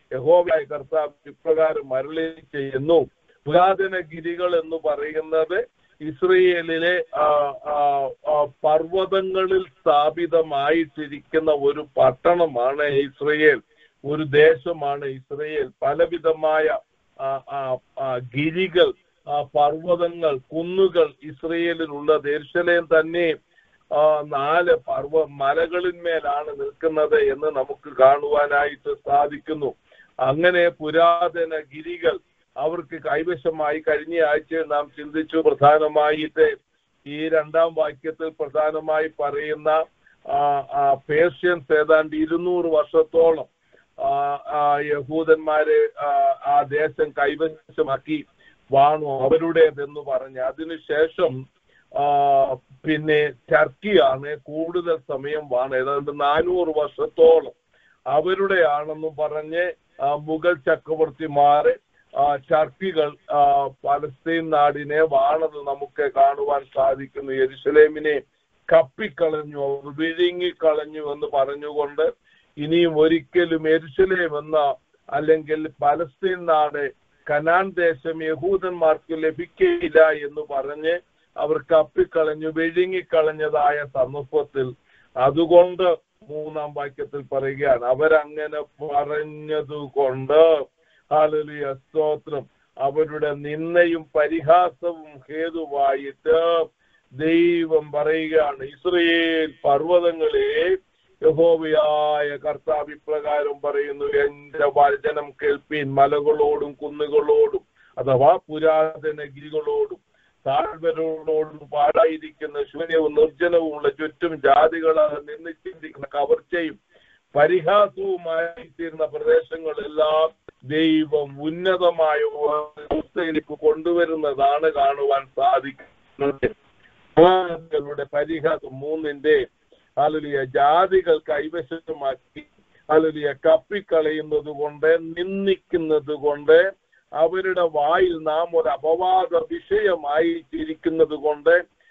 യഹോവയായ കർത്താവ് ഇപ്രകാരം മരളി ചെയ്യുന്നു പുരാതന ഗിരികൾ എന്ന് പറയുന്നത് ഇസ്രയേലിലെ ആ, ആ, ആ, പർവ്വതങ്ങളിൽ സ്ഥാപിതമായിട്ടിരിക്കുന്ന ഒരു പട്ടണമാണ് ഇസ്രയേൽ ഒരു ദേശമാണ് ഇസ്രയേൽ പലവിധമായ ആ, ആ, ആ, ഗിരികൾ ആ, പർവ്വതങ്ങൾ കുന്നുകൾ ഇസ്രയേലിലുള്ളത് എരുശലേം തന്നെ ആ, നാല് പർവ്വ മലകളിന്മേലാണ് നിൽക്കുന്നത് എന്ന് നമുക്ക് കാണുവാനായിട്ട് സാധിക്കുന്നു അങ്ങനെ പുരാതന ഗിരികൾ അവർക്ക് കൈവശമായി കഴിഞ്ഞ ആഴ്ച നാം ചിന്തിച്ചു പ്രധാനമായിട്ട് ഈ രണ്ടാം വാക്യത്തിൽ പ്രധാനമായി പറയുന്ന ആ, ആ, പേർഷ്യൻസ് ഏതാണ്ട് ഇരുന്നൂറ് വർഷത്തോളം ആ, ആ, യഹൂദന്മാരെ ആ, ആ ദേശം കൈവശമാക്കി വാണു അവരുടേതെന്ന് പറഞ്ഞ് അതിനുശേഷം ആ, പിന്നെ ടർക്കിയാണ് കൂടുതൽ സമയം വാണ് ഏതാണ്ട് നാനൂറ് വർഷത്തോളം അവരുടെയാണെന്നും പറഞ്ഞ് ആ, മുഗൾ ചക്രവർത്തിമാരെ ആ, ടർക്കികൾ ആ, പലസ്തീൻ നാടിനെ വാണത് നമുക്ക് കാണുവാൻ സാധിക്കുന്നു യെരുസലേമിനെ കപ്പിക്കളഞ്ഞു അവർ വിഴുങ്ങിക്കളഞ്ഞു എന്ന് പറഞ്ഞുകൊണ്ട് ഇനിയും ഒരിക്കലും എരുസലേം എന്ന അല്ലെങ്കിൽ പലസ്തീൻ നാട് കനാൻ ദേശം യഹൂദന്മാർക്ക് ലഭിക്കയില്ല എന്ന് പറഞ്ഞ് അവർ കപ്പിക്കളഞ്ഞു വിഴുങ്ങിക്കളഞ്ഞതായ സന്ദർഭത്തിൽ അതുകൊണ്ട് മൂന്നാം വാക്യത്തിൽ പറയുകയാണ് അവരങ്ങനെ പറഞ്ഞതുകൊണ്ട് ഹാലലിയ സ്തോത്രം അവരുടെ നിന്നയും പരിഹാസവും ഹേതുവായിട്ട് ദൈവം പറയുകയാണ് ഇസ്രയേൽ പർവ്വതങ്ങളെ യഹോവയായ കർത്താവ് ഇപ്രകാരം പറയുന്നു എന്റെ വചനം കേൾപ്പീൻ മലകളോടും കുന്നുകളോടും അഥവാ പുരാതന ഗിരികളോടും താഴ്വരകളോടും പാടായിരിക്കുന്ന ശൂന്യവും നിർജ്ജനവുമുള്ള ചുറ്റും ജാതികളാൽ നിന്നിച്ചിരിക്കുന്ന കവർച്ചയും പരിഹാസവുമായി തീർന്ന പ്രദേശങ്ങളെല്ലാം ദൈവം ഉന്നതമായ അവസ്ഥയിലേക്ക് കൊണ്ടുവരുന്നതാണ് കാണുവാൻ സാധിക്കുന്നത് ജാതികളുടെ പരിഹാസം മൂന്നിന്റെ അലുലിയ ജാതികൾ കൈവശമാക്കി അലുലിയ കപ്പിക്കളയുന്നത് കൊണ്ട് നിന്ദിക്കുന്നത് കൊണ്ട് അവരുടെ വായിൽ നാം ഒരു അപവാദ വിഷയമായി ഇരിക്കുന്നത് കൊണ്ട്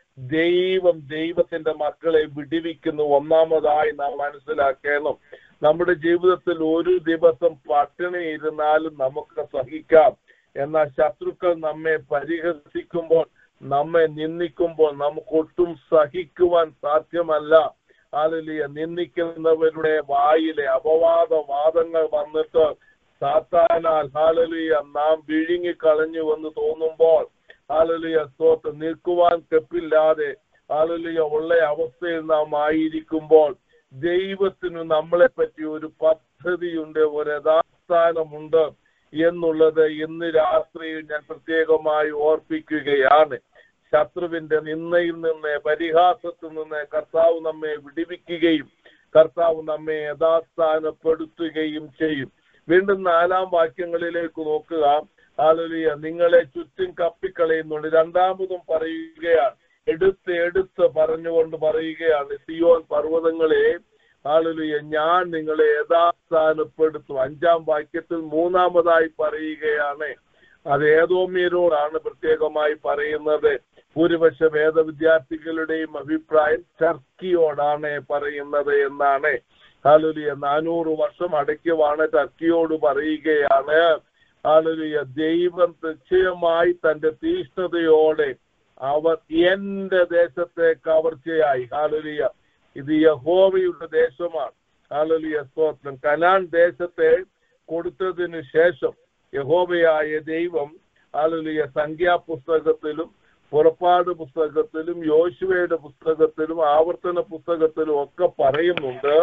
ദൈവം ദൈവത്തിന്റെ മക്കളെ വിടിവിക്കുന്നു ഒന്നാമതായി നാം മനസ്സിലാക്കണം നമ്മുടെ ജീവിതത്തിൽ ഒരു ദിവസം പട്ടിണി ഇരുന്നാലും നമുക്ക് സഹിക്കാം എന്നാൽ ശത്രുക്കൾ നമ്മെ പരിഹസിക്കുമ്പോൾ നമ്മെ നിന്ദിക്കുമ്പോൾ നമുക്കൊട്ടും സഹിക്കുവാൻ സാധ്യമല്ല ആലിയ നിന്ദിക്കുന്നവരുടെ വായിലെ അപവാദ വാദങ്ങൾ വന്നിട്ട് സാത്താനാൽ ഹാലലിയ നാം വിഴുങ്ങിക്കളഞ്ഞു എന്ന് തോന്നുമ്പോൾ ഹാലലിയ സ്തോത്ത് നിൽക്കുവാൻ കെപ്പില്ലാതെ ഹാലലിയ ഉള്ള അവസ്ഥയിൽ നാം ആയിരിക്കുമ്പോൾ ദൈവത്തിന് നമ്മളെ പറ്റി ഒരു പദ്ധതിയുണ്ട് ഒരു യഥാസ്ഥാനമുണ്ട് എന്നുള്ളത് ഇന്ന് രാത്രിയിൽ ഞാൻ പ്രത്യേകമായി ഓർപ്പിക്കുകയാണ് ശത്രുവിന്റെ നിന്നയിൽ നിന്ന് പരിഹാസത്തിൽ നിന്ന് കർത്താവ് നമ്മെ വിടിവിക്കുകയും കർത്താവ് നമ്മെ യഥാസ്ഥാനപ്പെടുത്തുകയും ചെയ്യും വീണ്ടും നാലാം വാക്യങ്ങളിലേക്ക് നോക്കുക ആലുലിയ നിങ്ങളെ ചുറ്റും കപ്പിക്കളയുന്നുണ്ട് രണ്ടാമതും പറയുകയാണ് എടുത്ത് എടുത്ത് പറഞ്ഞുകൊണ്ട് പറയുകയാണ് സിയോൻ പർവ്വതങ്ങളെ ആളുലിയ ഞാൻ നിങ്ങളെ യഥാസ്ഥാനപ്പെടുത്തും അഞ്ചാം വാക്യത്തിൽ മൂന്നാമതായി പറയുകയാണ് അത് ഏതോമ്യരോടാണ് പ്രത്യേകമായി പറയുന്നത് ഭൂരിപക്ഷ വേദ വിദ്യാർത്ഥികളുടെയും അഭിപ്രായം ടർക്കിയോടാണ് പറയുന്നത് എന്നാണ് ഹാലുലിയ നാനൂറ് വർഷം അടയ്ക്കുവാണ് ടർക്കിയോട് പറയുകയാണ് ഹാലുലിയ ദൈവം നിശ്ചയമായി തന്റെ തീഷ്ണതയോടെ അവർ എന്റെ ദേശത്തെ കവർച്ചയായി ഹാലുലിയ ഇത് യഹോവയുടെ ദേശമാണ് ഹാലുലിയ സ്തോത്രം കനാൻ ദേശത്തെ കൊടുത്തതിനു ശേഷം യഹോവയായ ദൈവം ഹാലുലിയ സംഖ്യാപുസ്തകത്തിലും പുറപ്പാട് പുസ്തകത്തിലും യോശുവയുടെ പുസ്തകത്തിലും ആവർത്തന പുസ്തകത്തിലും ഒക്കെ പറയുന്നുണ്ട്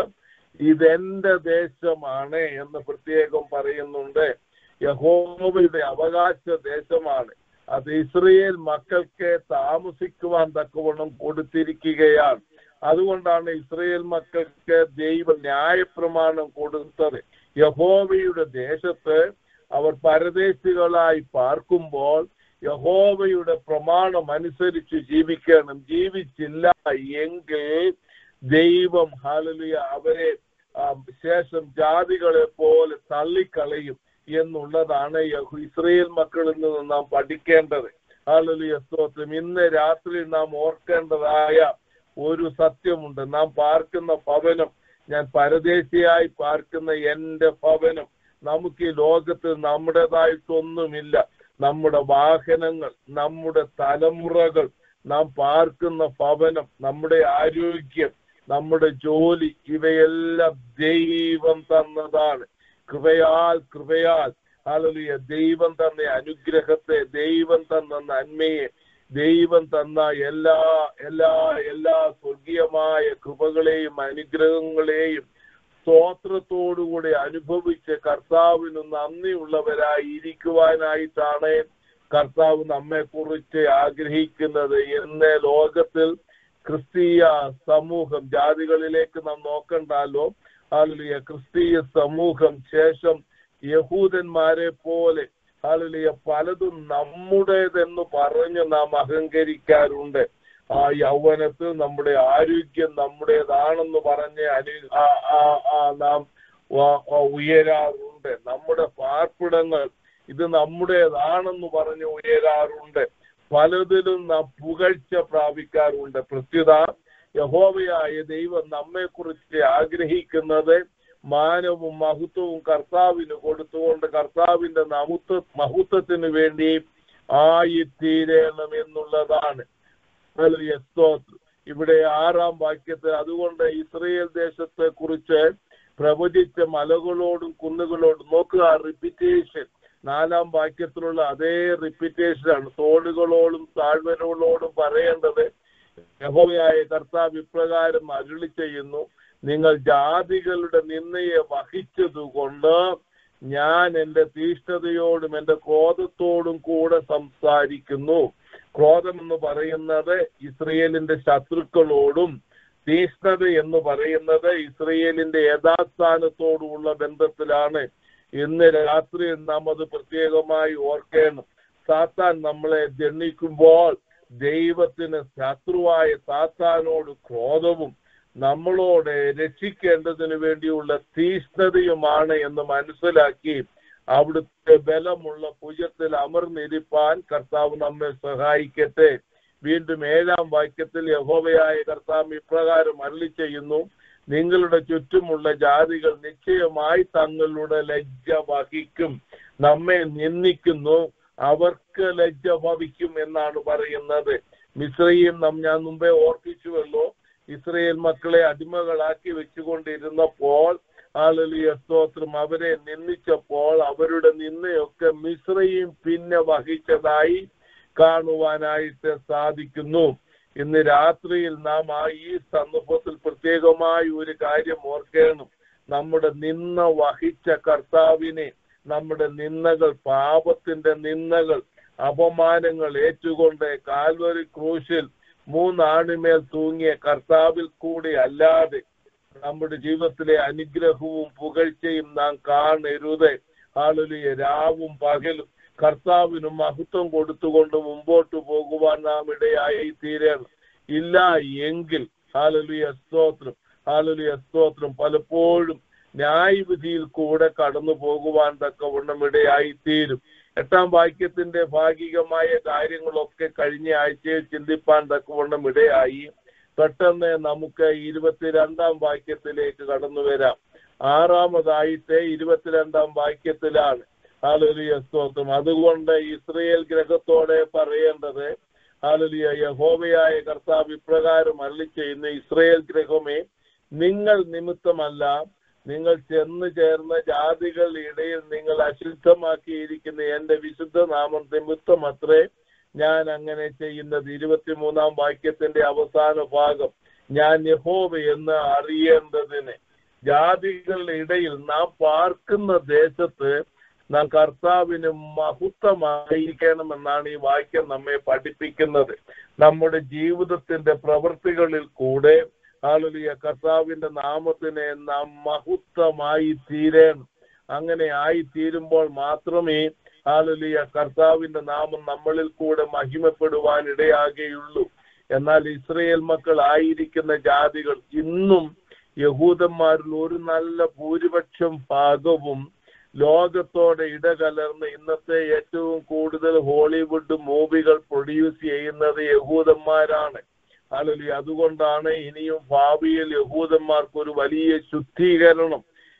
ഇതെന്റെ ദേശമാണ് എന്ന് പ്രത്യേകം പറയുന്നുണ്ട് യഹോവയുടെ അവകാശ ദേശമാണ് അത് ഇസ്രയേൽ മക്കൾക്ക് താമസിക്കുവാൻ തക്കവണ്ണം കൊടുത്തിരിക്കുകയാണ് അതുകൊണ്ടാണ് ഇസ്രയേൽ മക്കൾക്ക് ദൈവ ന്യായപ്രമാണം കൊടുത്തത് യഹോവയുടെ ദേശത്ത് അവർ പരദേശികളായി പാർക്കുമ്പോൾ യഹോവയുടെ പ്രമാണം അനുസരിച്ച് ജീവിക്കണം ജീവിച്ചില്ല എങ്കിൽ ദൈവം ഹാലലിയ അവരെ ആ, ശേഷം ജാതികളെ പോലെ തള്ളിക്കളയും എന്നുള്ളതാണ് യഹു- ഇസ്രയേൽ മക്കളിൽ നിന്ന് നാം പഠിക്കേണ്ടത് ഹാലലിയ സ്തോത്രം ഇന്ന് രാത്രി നാം ഓർക്കേണ്ടതായ ഒരു സത്യമുണ്ട് നാം പാർക്കുന്ന ഭവനം ഞാൻ പരദേശിയായി പാർക്കുന്ന എന്റെ ഭവനം നമുക്ക് ഈ ലോകത്ത് നമ്മുടേതായിട്ടൊന്നുമില്ല നമ്മുടെ വാഹനങ്ങൾ നമ്മുടെ തലമുറകൾ നാം പാർക്കുന്ന ഭവനം നമ്മുടെ ആരോഗ്യം നമ്മുടെ ജോലി ഇവയെല്ലാം ദൈവം തന്നതാണ് കൃപയാൽ കൃപയാൽ ഹല്ലേലൂയ ദൈവം തന്ന അനുഗ്രഹത്തെ ദൈവം തന്ന നന്മയെ ദൈവം തന്ന എല്ലാ എല്ലാ എല്ലാ സ്വർഗീയമായ കൃപകളെയും അനുഗ്രഹങ്ങളെയും സ്തോത്രത്തോടുകൂടി അനുഭവിച്ച് കർത്താവിന് നന്ദിയുള്ളവരായി ഇരിക്കുവാനായിട്ടാണ് കർത്താവ് നമ്മെ കുറിച്ച് ആഗ്രഹിക്കുന്നത് എന്ന് ലോകത്തിൽ ക്രിസ്തീയ സമൂഹം ജാതികളിലേക്ക് നാം നോക്കണ്ടല്ലോ ഹാലലിയ ക്രിസ്തീയ സമൂഹം ശേഷം യഹൂദന്മാരെ പോലെ ഹാലലിയ പലതും നമ്മുടേതെന്ന് പറഞ്ഞ് നാം അഹങ്കരിക്കാറുണ്ട് ആ യൗവനത്തിൽ നമ്മുടെ ആരോഗ്യം നമ്മുടേതാണെന്ന് പറഞ്ഞ് അനു ആ- ആ- ആ നാം വ- വ- ഉയരാറുണ്ട് നമ്മുടെ പാർപ്പിടങ്ങൾ ഇത് നമ്മുടേതാണെന്ന് പറഞ്ഞ് ഉയരാറുണ്ട് പലതിലും നാം പുകഴ്ച പ്രാപിക്കാറുണ്ട് പ്രത്യുത യഹോവയായ ദൈവം നമ്മെ കുറിച്ച് ആഗ്രഹിക്കുന്നത് മാനവും മഹത്വവും കർത്താവിന് കൊടുത്തുകൊണ്ട് കർത്താവിന്റെ നമുത്വ മഹത്വത്തിന് വേണ്ടി ആയിത്തീരണം എന്നുള്ളതാണ് ഹല്ലേലൂയ, സ്തോത്രം ഇവിടെ ആറാം വാക്യത്തിൽ അതുകൊണ്ട് ഇസ്രയേൽ ദേശത്തെ കുറിച്ച് പ്രവചിച്ച മലകളോടും കുന്നുകളോടും നോക്കുക റിപ്പിറ്റേഷൻ നാലാം വാക്യത്തിലുള്ള അതേ റിപ്പിറ്റേഷൻ ആണ് തോടുകളോടും താഴ്വരകളോടും പറയേണ്ടത് യഹോവയായ കർത്താവ് ഇപ്രകാരം അരുളി ചെയ്യുന്നു നിങ്ങൾ ജാതികളുടെ നിന്നയെ വഹിച്ചതുകൊണ്ട് ഞാൻ എന്റെ തീഷ്ണതയോടും എന്റെ ക്രോധത്തോടും കൂടെ സംസാരിക്കുന്നു ക്രോധം എന്ന് പറയുന്നത് ഇസ്രയേലിന്റെ ശത്രുക്കളോടും തീഷ്ണത എന്ന് പറയുന്നത് ഇസ്രയേലിന്റെ യഥാസ്ഥാനത്തോടുള്ള ബന്ധത്തിലാണ് ഇന്ന് രാത്രി നാം അത് പ്രത്യേകമായി ഓർക്കണം സാത്താൻ നമ്മളെ ജനിക്കുമ്പോൾ ദൈവത്തിന് ശത്രുവായ സാത്താനോട് ക്രോധവും നമ്മളോട് രക്ഷിക്കേണ്ടതിന് വേണ്ടിയുള്ള തീഷ്ണതയുമാണ് എന്ന് മനസ്സിലാക്കി അവിടുത്തെ ബലമുള്ള ഭുജത്തിൽ അമർന്നിരിപ്പാൻ കർത്താവ് നമ്മെ സഹായിക്കട്ടെ വീണ്ടും ഏഴാം വാക്യത്തിൽ യഹോവയായ കർത്താവ് ഇപ്രകാരം അരളി ചെയ്യുന്നു നിങ്ങളുടെ ചുറ്റുമുള്ള ജാതികൾ നിശ്ചയമായി തങ്ങളുടെ ലജ്ജ വഹിക്കും നമ്മെ നിന്ദിക്കുന്നു അവർക്ക് ലജ്ജ ഭവിക്കും എന്നാണ് പറയുന്നത് മിശ്രയും നാം ഞാൻ മുമ്പേ ഓർപ്പിച്ചുവല്ലോ ഇസ്രയേൽ മക്കളെ അടിമകളാക്കി വെച്ചുകൊണ്ടിരുന്നപ്പോൾ ആളുലിയ സ്തോത്രം അവരെ നിന്ദിച്ചപ്പോൾ അവരുടെ നിന്നയൊക്കെ മിശ്രയും പിന്നെ വഹിച്ചതായി കാണുവാനായിട്ട് സാധിക്കുന്നു ഇന്ന് രാത്രിയിൽ നാം ആ ഈ സന്ദർഭത്തിൽ പ്രത്യേകമായി ഒരു കാര്യം ഓർക്കണം നമ്മുടെ നിന്ന വഹിച്ച കർത്താവിനെ നമ്മുടെ നിന്നകൾ പാപത്തിന്റെ നിന്നകൾ അപമാനങ്ങൾ ഏറ്റുകൊണ്ട് കാൽവരി ക്രൂശിൽ മൂന്നാണിമേൽ തൂങ്ങിയ കർത്താവിൽ കൂടി അല്ലാതെ നമ്മുടെ ജീവിതത്തിലെ അനുഗ്രഹവും പുകഴ്ചയും നാം കാണരുത് ആളുലിയ രാവും പകലും കർത്താവിന് മഹത്വം കൊടുത്തുകൊണ്ട് മുമ്പോട്ട് പോകുവാൻ നാം ഇടയായി തീരണം ഇല്ല എങ്കിൽ ഹാലലുയ സ്തോത്രം ഹാലലുയ സ്തോത്രം പലപ്പോഴും ന്യായവിധിയിൽ കൂടെ കടന്നു പോകുവാൻ തക്കവണ്ണം ഇടയായി തീരും എട്ടാം വാക്യത്തിന്റെ ഭാഗികമായ കാര്യങ്ങളൊക്കെ കഴിഞ്ഞ ആഴ്ചയിൽ ചിന്തിപ്പാൻ തക്കവണ്ണം ഇടയായി പെട്ടെന്ന് നമുക്ക് ഇരുപത്തിരണ്ടാം വാക്യത്തിലേക്ക് കടന്നു വരാം ആറാമതായിട്ട് ഇരുപത്തിരണ്ടാം വാക്യത്തിലാണ് ഹാലലിയ സ്തോത്രം അതുകൊണ്ട് ഇസ്രയേൽ ഗ്രഹത്തോടെ പറയേണ്ടത് ഹാലലിയ യഹോവയായ കർത്താവ് ഇപ്രകാരം അരളി ചെയ്യുന്ന ഇസ്രയേൽ ഗ്രഹമേ നിങ്ങൾ നിമിത്തമല്ല നിങ്ങൾ ചെന്ന് ചേർന്ന ജാതികളുടെ ഇടയിൽ നിങ്ങൾ അശുദ്ധമാക്കിയിരിക്കുന്ന എന്റെ വിശുദ്ധ നാമം നിമിത്തമത്രേ ഞാൻ അങ്ങനെ ചെയ്യുന്നത് ഇരുപത്തിമൂന്നാം വാക്യത്തിന്റെ അവസാന ഭാഗം ഞാൻ യഹോവ എന്ന് അറിയേണ്ടതിന് ജാതികളുടെ ഇടയിൽ നാം പാർക്കുന്ന ദേശത്ത് നാം കർത്താവിന് മഹത്വമായിരിക്കണമെന്നാണ് ഈ വാക്യം നമ്മെ പഠിപ്പിക്കുന്നത് നമ്മുടെ ജീവിതത്തിന്റെ പ്രവൃത്തികളിൽ കൂടെ ആളുലിയ കർത്താവിന്റെ നാമത്തിനെ നാം മഹത്വമായി തീരണം അങ്ങനെ ആയി തീരുമ്പോൾ മാത്രമേ ആളുലിയ കർത്താവിന്റെ നാമം നമ്മളിൽ കൂടെ മഹിമപ്പെടുവാൻ ഇടയാകുകയുള്ളൂ എന്നാൽ ഇസ്രയേൽ മക്കൾ ആയിരിക്കുന്ന ജാതികൾ ഇന്നും യഹൂദന്മാരിൽ ഒരു നല്ല ഭൂരിപക്ഷം ഭാഗവും ലോകത്തോടെ ഇടകലർന്ന് ഇന്നത്തെ ഏറ്റവും കൂടുതൽ ഹോളിവുഡ് മൂവികൾ പ്രൊഡ്യൂസ് ചെയ്യുന്നത് യഹൂദന്മാരാണ് അല്ലെങ്കിൽ അതുകൊണ്ടാണ് ഇനിയും ഭാവിയിൽ യഹൂദന്മാർക്ക് ഒരു വലിയ ശുദ്ധീകരണം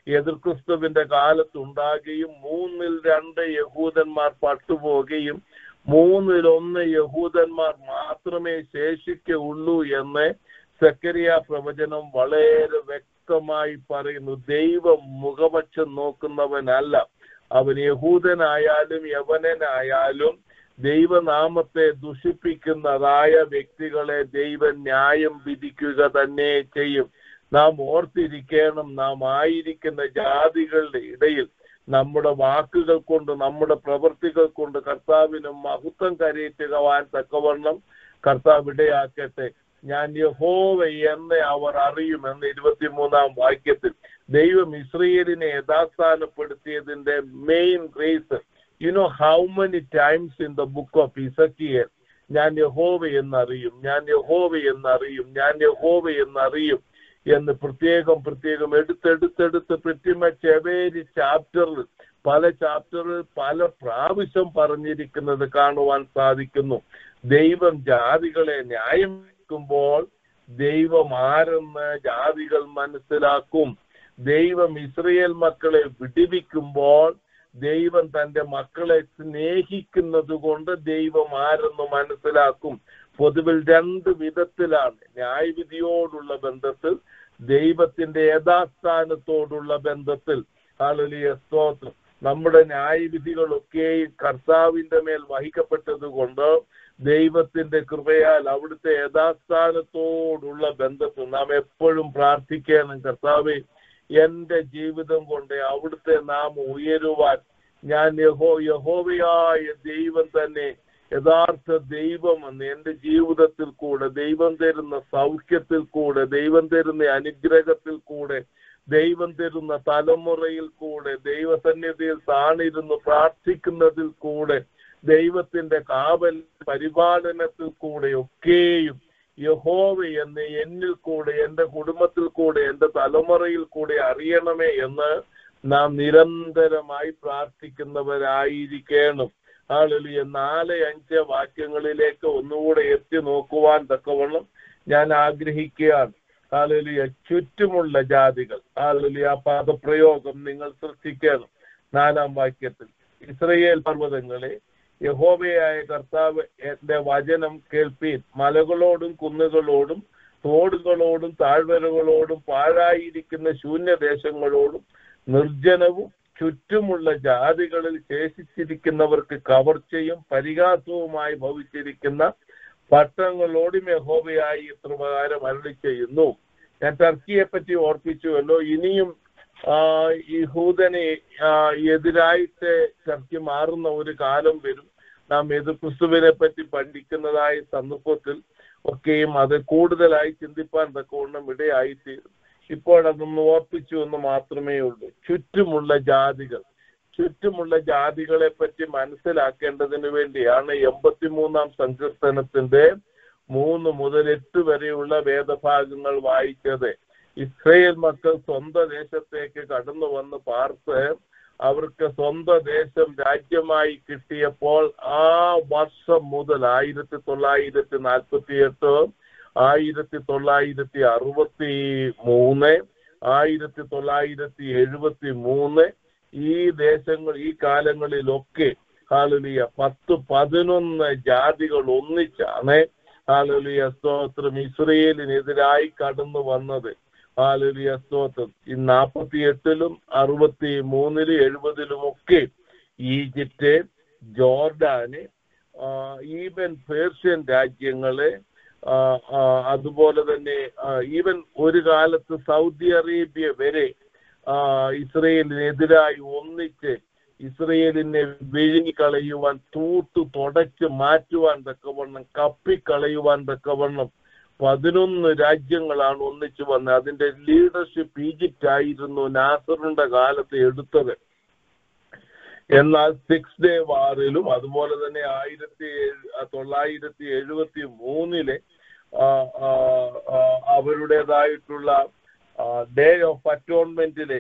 എതിർക്രിസ്തുവിന്റെ കാലത്തുണ്ടാകുകയും മൂന്നിൽ രണ്ട് യഹൂദന്മാർ പട്ടുപോകുകയും മൂന്നിലൊന്ന് യഹൂദന്മാർ മാത്രമേ ശേഷിക്കുള്ളൂ എന്ന് സക്കരിയ പ്രവചനം വളരെ വ്യക്തമായി പറയുന്നു ദൈവം മുഖപക്ഷം നോക്കുന്നവനല്ല അവൻ യഹൂദനായാലും യവനനായാലും ദൈവനാമത്തെ ദുഷിപ്പിക്കുന്നതായ വ്യക്തികളെ ദൈവം ന്യായം വിധിക്കുക തന്നെ ചെയ്യും നാം ഓർത്തിരിക്കണം നാം ആയിരിക്കുന്ന ജാതികളുടെ ഇടയിൽ നമ്മുടെ വാക്കുകൾ കൊണ്ട് നമ്മുടെ പ്രവൃത്തികൾ കൊണ്ട് കർത്താവിന് മഹത്വം കരയേറ്റുവാൻ തക്കവണ്ണം കർത്താവ് ഇടയാക്കട്ടെ ഞാൻ യഹോവ എന്ന് അവർ അറിയുമെന്ന് ഇരുപത്തിമൂന്നാം വാക്യത്തിൽ ദൈവം ഇസ്രയേലിനെ യഥാസ്ഥാനപ്പെടുത്തിയതിന്റെ main reason you know how many times in the book of Ezekiel ഞാൻ യഹോവ എന്നറിയും ഞാൻ യഹോവ എന്നറിയും ഞാൻ യഹോവ എന്നറിയും എന്ന് പ്രത്യേകം പ്രത്യേകം എടുത്തെടുത്തെടുത്ത് പ്രത്യമച്ച് എവേരി ചാപ്റ്ററിൽ പല ചാപ്റ്ററിൽ പല പ്രാവശ്യം പറഞ്ഞിരിക്കുന്നത് കാണുവാൻ സാധിക്കുന്നു ദൈവം ജാതികളെ ന്യായമാക്കുമ്പോൾ ദൈവം ആരെന്ന് ജാതികൾ മനസ്സിലാക്കും ദൈവം ഇസ്രയേൽ മക്കളെ വിടിവിക്കുമ്പോൾ ദൈവം തന്റെ മക്കളെ സ്നേഹിക്കുന്നത് കൊണ്ട് ദൈവം ആരെന്ന് മനസ്സിലാക്കും പൊതുവിൽ രണ്ട് വിധത്തിലാണ് ന്യായവിധിയോടുള്ള ബന്ധത്തിൽ ദൈവത്തിന്റെ യഥാസ്ഥാനത്തോടുള്ള ബന്ധത്തിൽ ആളുലിയ സ്തോത്രം നമ്മുടെ ന്യായവിധികളൊക്കെയും കർത്താവിന്റെ മേൽ വഹിക്കപ്പെട്ടത് കൊണ്ട് ദൈവത്തിന്റെ കൃപയാൽ അവിടുത്തെ യഥാസ്ഥാനത്തോടുള്ള ബന്ധത്തിൽ നാം എപ്പോഴും പ്രാർത്ഥിക്കണം കർത്താവെ എന്റെ ജീവിതം കൊണ്ട് അവിടുത്തെ നാം ഉയരുവാൻ ഞാൻ യഹോ യഹോവയായ ദൈവം തന്നെ യഥാർത്ഥ ദൈവം എന്ന് എന്റെ ജീവിതത്തിൽ കൂടെ ദൈവം തരുന്ന സൗഖ്യത്തിൽ കൂടെ ദൈവം തരുന്ന അനുഗ്രഹത്തിൽ കൂടെ ദൈവം തരുന്ന തലമുറയിൽ കൂടെ ദൈവസന്നിധിയിൽ താണിരുന്ന് പ്രാർത്ഥിക്കുന്നതിൽ കൂടെ ദൈവത്തിന്റെ കാവൽ പരിപാലനത്തിൽ കൂടെ ഒക്കെയും യഹോവ എന്ന് എന്നിൽ കൂടെ എന്റെ കുടുംബത്തിൽ കൂടെ എന്റെ തലമുറയിൽ കൂടെ അറിയണമേ എന്ന് നാം നിരന്തരമായി പ്രാർത്ഥിക്കുന്നവരായിരിക്കണം ആളുകളിയ നാല് അഞ്ച് വാക്യങ്ങളിലേക്ക് ഒന്നുകൂടെ എത്തി നോക്കുവാൻ തക്കവണ്ണം ഞാൻ ആഗ്രഹിക്കുകയാണ് ആളുകളിയ ചുറ്റുമുള്ള ജാതികൾ ആളുകളിയ ആ പദപ്രയോഗം നിങ്ങൾ സൃഷ്ടിക്കണം നാലാം വാക്യത്തിൽ ഇസ്രയേൽ പർവ്വതങ്ങളെ യഹോവയായ കർത്താവ് എന്റെ വചനം കേൾപ്പീൻ മലകളോടും കുന്നുകളോടും തോടുകളോടും താഴ്വരകളോടും പാഴായിരിക്കുന്ന ശൂന്യദേശങ്ങളോടും നിർജ്ജനവും ചുറ്റുമുള്ള ജാതികളിൽ ശേഷിച്ചിരിക്കുന്നവർക്ക് കവർച്ചയും പരിഹാസവുമായി ഭവിച്ചിരിക്കുന്ന പട്ടണങ്ങളോടും യഹോവയായി ഇത്രപ്രകാരം അരളി ചെയ്യുന്നു ഞാൻ ടർക്കിയെ പറ്റി ഓർപ്പിച്ചുവല്ലോ ഇനിയും ആ യഹൂദനെ ആ, എതിരായിട്ട് ടർക്കി മാറുന്ന ഒരു കാലം വരും നാം എതിർ ക്രിസ്തുവിനെ പറ്റി പഠിക്കുന്നതായ സന്ദർഭത്തിൽ ഒക്കെയും അത് കൂടുതലായി ചിന്തിപ്പാൻ തക്കവണ്ണം ഇടയായിത്തീരും ഇപ്പോൾ അതൊന്ന് ഓർപ്പിച്ചു എന്ന് മാത്രമേ ഉള്ളൂ ചുറ്റുമുള്ള ജാതികൾ ചുറ്റുമുള്ള ജാതികളെ പറ്റി മനസ്സിലാക്കേണ്ടതിന് വേണ്ടിയാണ് എൺപത്തിമൂന്നാം സങ്കീർത്തനത്തിന്റെ മൂന്ന് മുതൽ എട്ട് വരെയുള്ള വേദഭാഗങ്ങൾ വായിച്ചത് ഇസ്രയേൽ മക്കൾ സ്വന്തം ദേശത്തേക്ക് കടന്നു വന്ന് പാർത്ത് അവർക്ക് സ്വന്തം ദേശം രാജ്യമായി കിട്ടിയപ്പോൾ ആ വർഷം മുതൽ ആയിരത്തി തൊള്ളായിരത്തി നാൽപ്പത്തി എട്ട് ആയിരത്തി തൊള്ളായിരത്തി അറുപത്തി മൂന്ന് ആയിരത്തി തൊള്ളായിരത്തി എഴുപത്തി മൂന്ന് ഈ ദേശങ്ങൾ ഈ കാലങ്ങളിലൊക്കെ ഹാലലിയ പത്ത് പതിനൊന്ന് ജാതികൾ ഒന്നിച്ചാണ് ഹാലലിയ സ്തോത്രം ഇസ്രയേലിനെതിരായി കടന്നു വന്നത് ഹാലലിയ സ്തോത്രം ഈ നാൽപ്പത്തി എട്ടിലും അറുപത്തി മൂന്നിലും എഴുപതിലും ഒക്കെ ഈജിപ്റ്റ് ജോർഡാന് ആ, ഈവൻ പേർഷ്യൻ രാജ്യങ്ങള് ആ, ആ, അതുപോലെ തന്നെ ആ, ഈവൻ ഒരു കാലത്ത് സൗദി അറേബ്യ വരെ ആ, ഇസ്രയേലിനെതിരായി ഒന്നിച്ച് ഇസ്രയേലിനെ വിഴുങ്ങിക്കളയുവാൻ തൂത്ത് തുടച്ച് മാറ്റുവാൻ തക്കവണ്ണം കപ്പിക്കളയുവാൻ തക്കവണ്ണം പതിനൊന്ന് രാജ്യങ്ങളാണ് ഒന്നിച്ചു വന്നത് അതിന്റെ ലീഡർഷിപ്പ് ഈജിപ്റ്റ് ആയിരുന്നു നാസറിന്റെ കാലത്ത് എടുത്തത് എന്നാൽ സിക്സ് ഡേ വാറിലും അതുപോലെ തന്നെ ആയിരത്തി എഴ്- തൊള്ളായിരത്തി എഴുപത്തി മൂന്നിലെ ആ, ആ, ആ, അവരുടേതായിട്ടുള്ള ഡേ ഓഫ് അറ്റോൺമെന്റിലെ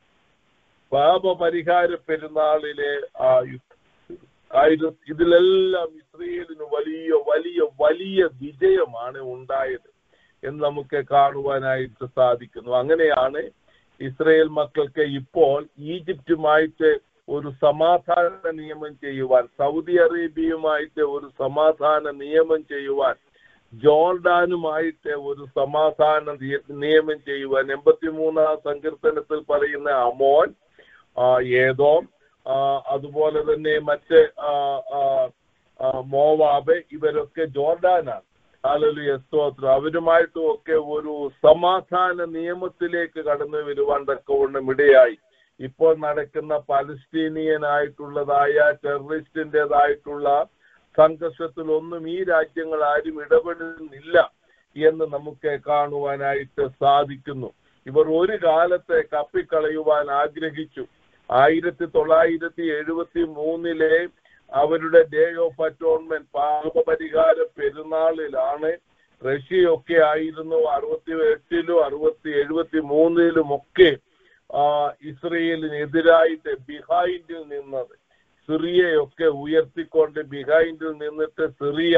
പാപപരിഹാര പെരുന്നാളിലെ ആ യുദ്ധ- ആയിരം ഇതിലെല്ലാം ഇസ്രയേലിന് വലിയ വലിയ വലിയ വിജയമാണ് ഉണ്ടായത് എന്ന് നമുക്ക് കാണുവാനായിട്ട് സാധിക്കുന്നു അങ്ങനെയാണ് ഇസ്രയേൽ മക്കൾക്ക് ഇപ്പോൾ ഈജിപ്തുമായിട്ട് ഒരു സമാധാന നിയമം ചെയ്യുവാൻ സൗദി അറേബ്യയുമായിട്ട് ഒരു സമാധാന നിയമം ചെയ്യുവാൻ ജോർഡാനുമായിട്ട് ഒരു സമാധാന നിയ- നിയമം ചെയ്യുവാൻ എൺപത്തിമൂന്നാം സങ്കീർത്തനത്തിൽ പറയുന്ന അമോൻ ആ, ഏതോം ആ, അതുപോലെ തന്നെ മറ്റ് ആ, ആ, ആ, മോവാബ് ഇവരൊക്കെ ജോർഡാനാണ് ഹാലലുയ സ്തോത്രം അവരുമായിട്ടും ഒക്കെ ഒരു സമാധാന നിയമത്തിലേക്ക് കടന്നു വരുവാൻ തക്കവണ്ണം ഇടയായി ഇപ്പോൾ നടക്കുന്ന പലസ്തീനിയനായിട്ടുള്ളതായ ടെററിസ്റ്റിൻ്റെതായിട്ടുള്ള സംഘർഷത്തിൽ ഒന്നും ഈ രാജ്യങ്ങൾ ആരും ഇടപെടുന്നില്ല എന്ന് നമുക്ക് കാണുവാനായിട്ട് സാധിക്കുന്നു ഇവർ ഒരു കാലത്തെ കപ്പിക്കളയുവാൻ ആഗ്രഹിച്ചു ആയിരത്തി തൊള്ളായിരത്തി എഴുപത്തി മൂന്നിലെ അവരുടെ ഡേ ഓഫ് അറ്റോൺമെന്റ് പാപപരിഹാര പെരുന്നാളിലാണ് റഷ്യയൊക്കെ ആയിരുന്നു അറുപത്തി എട്ടിലും അറുപത്തി എഴുപത്തി മൂന്നിലും ഒക്കെ ആ, ഇസ്രയേലിനെതിരായിട്ട് ബിഹൈൻഡിൽ നിന്നത് സിറിയയൊക്കെ ഉയർത്തിക്കൊണ്ട് ബിഹൈൻഡിൽ നിന്നിട്ട് സിറിയ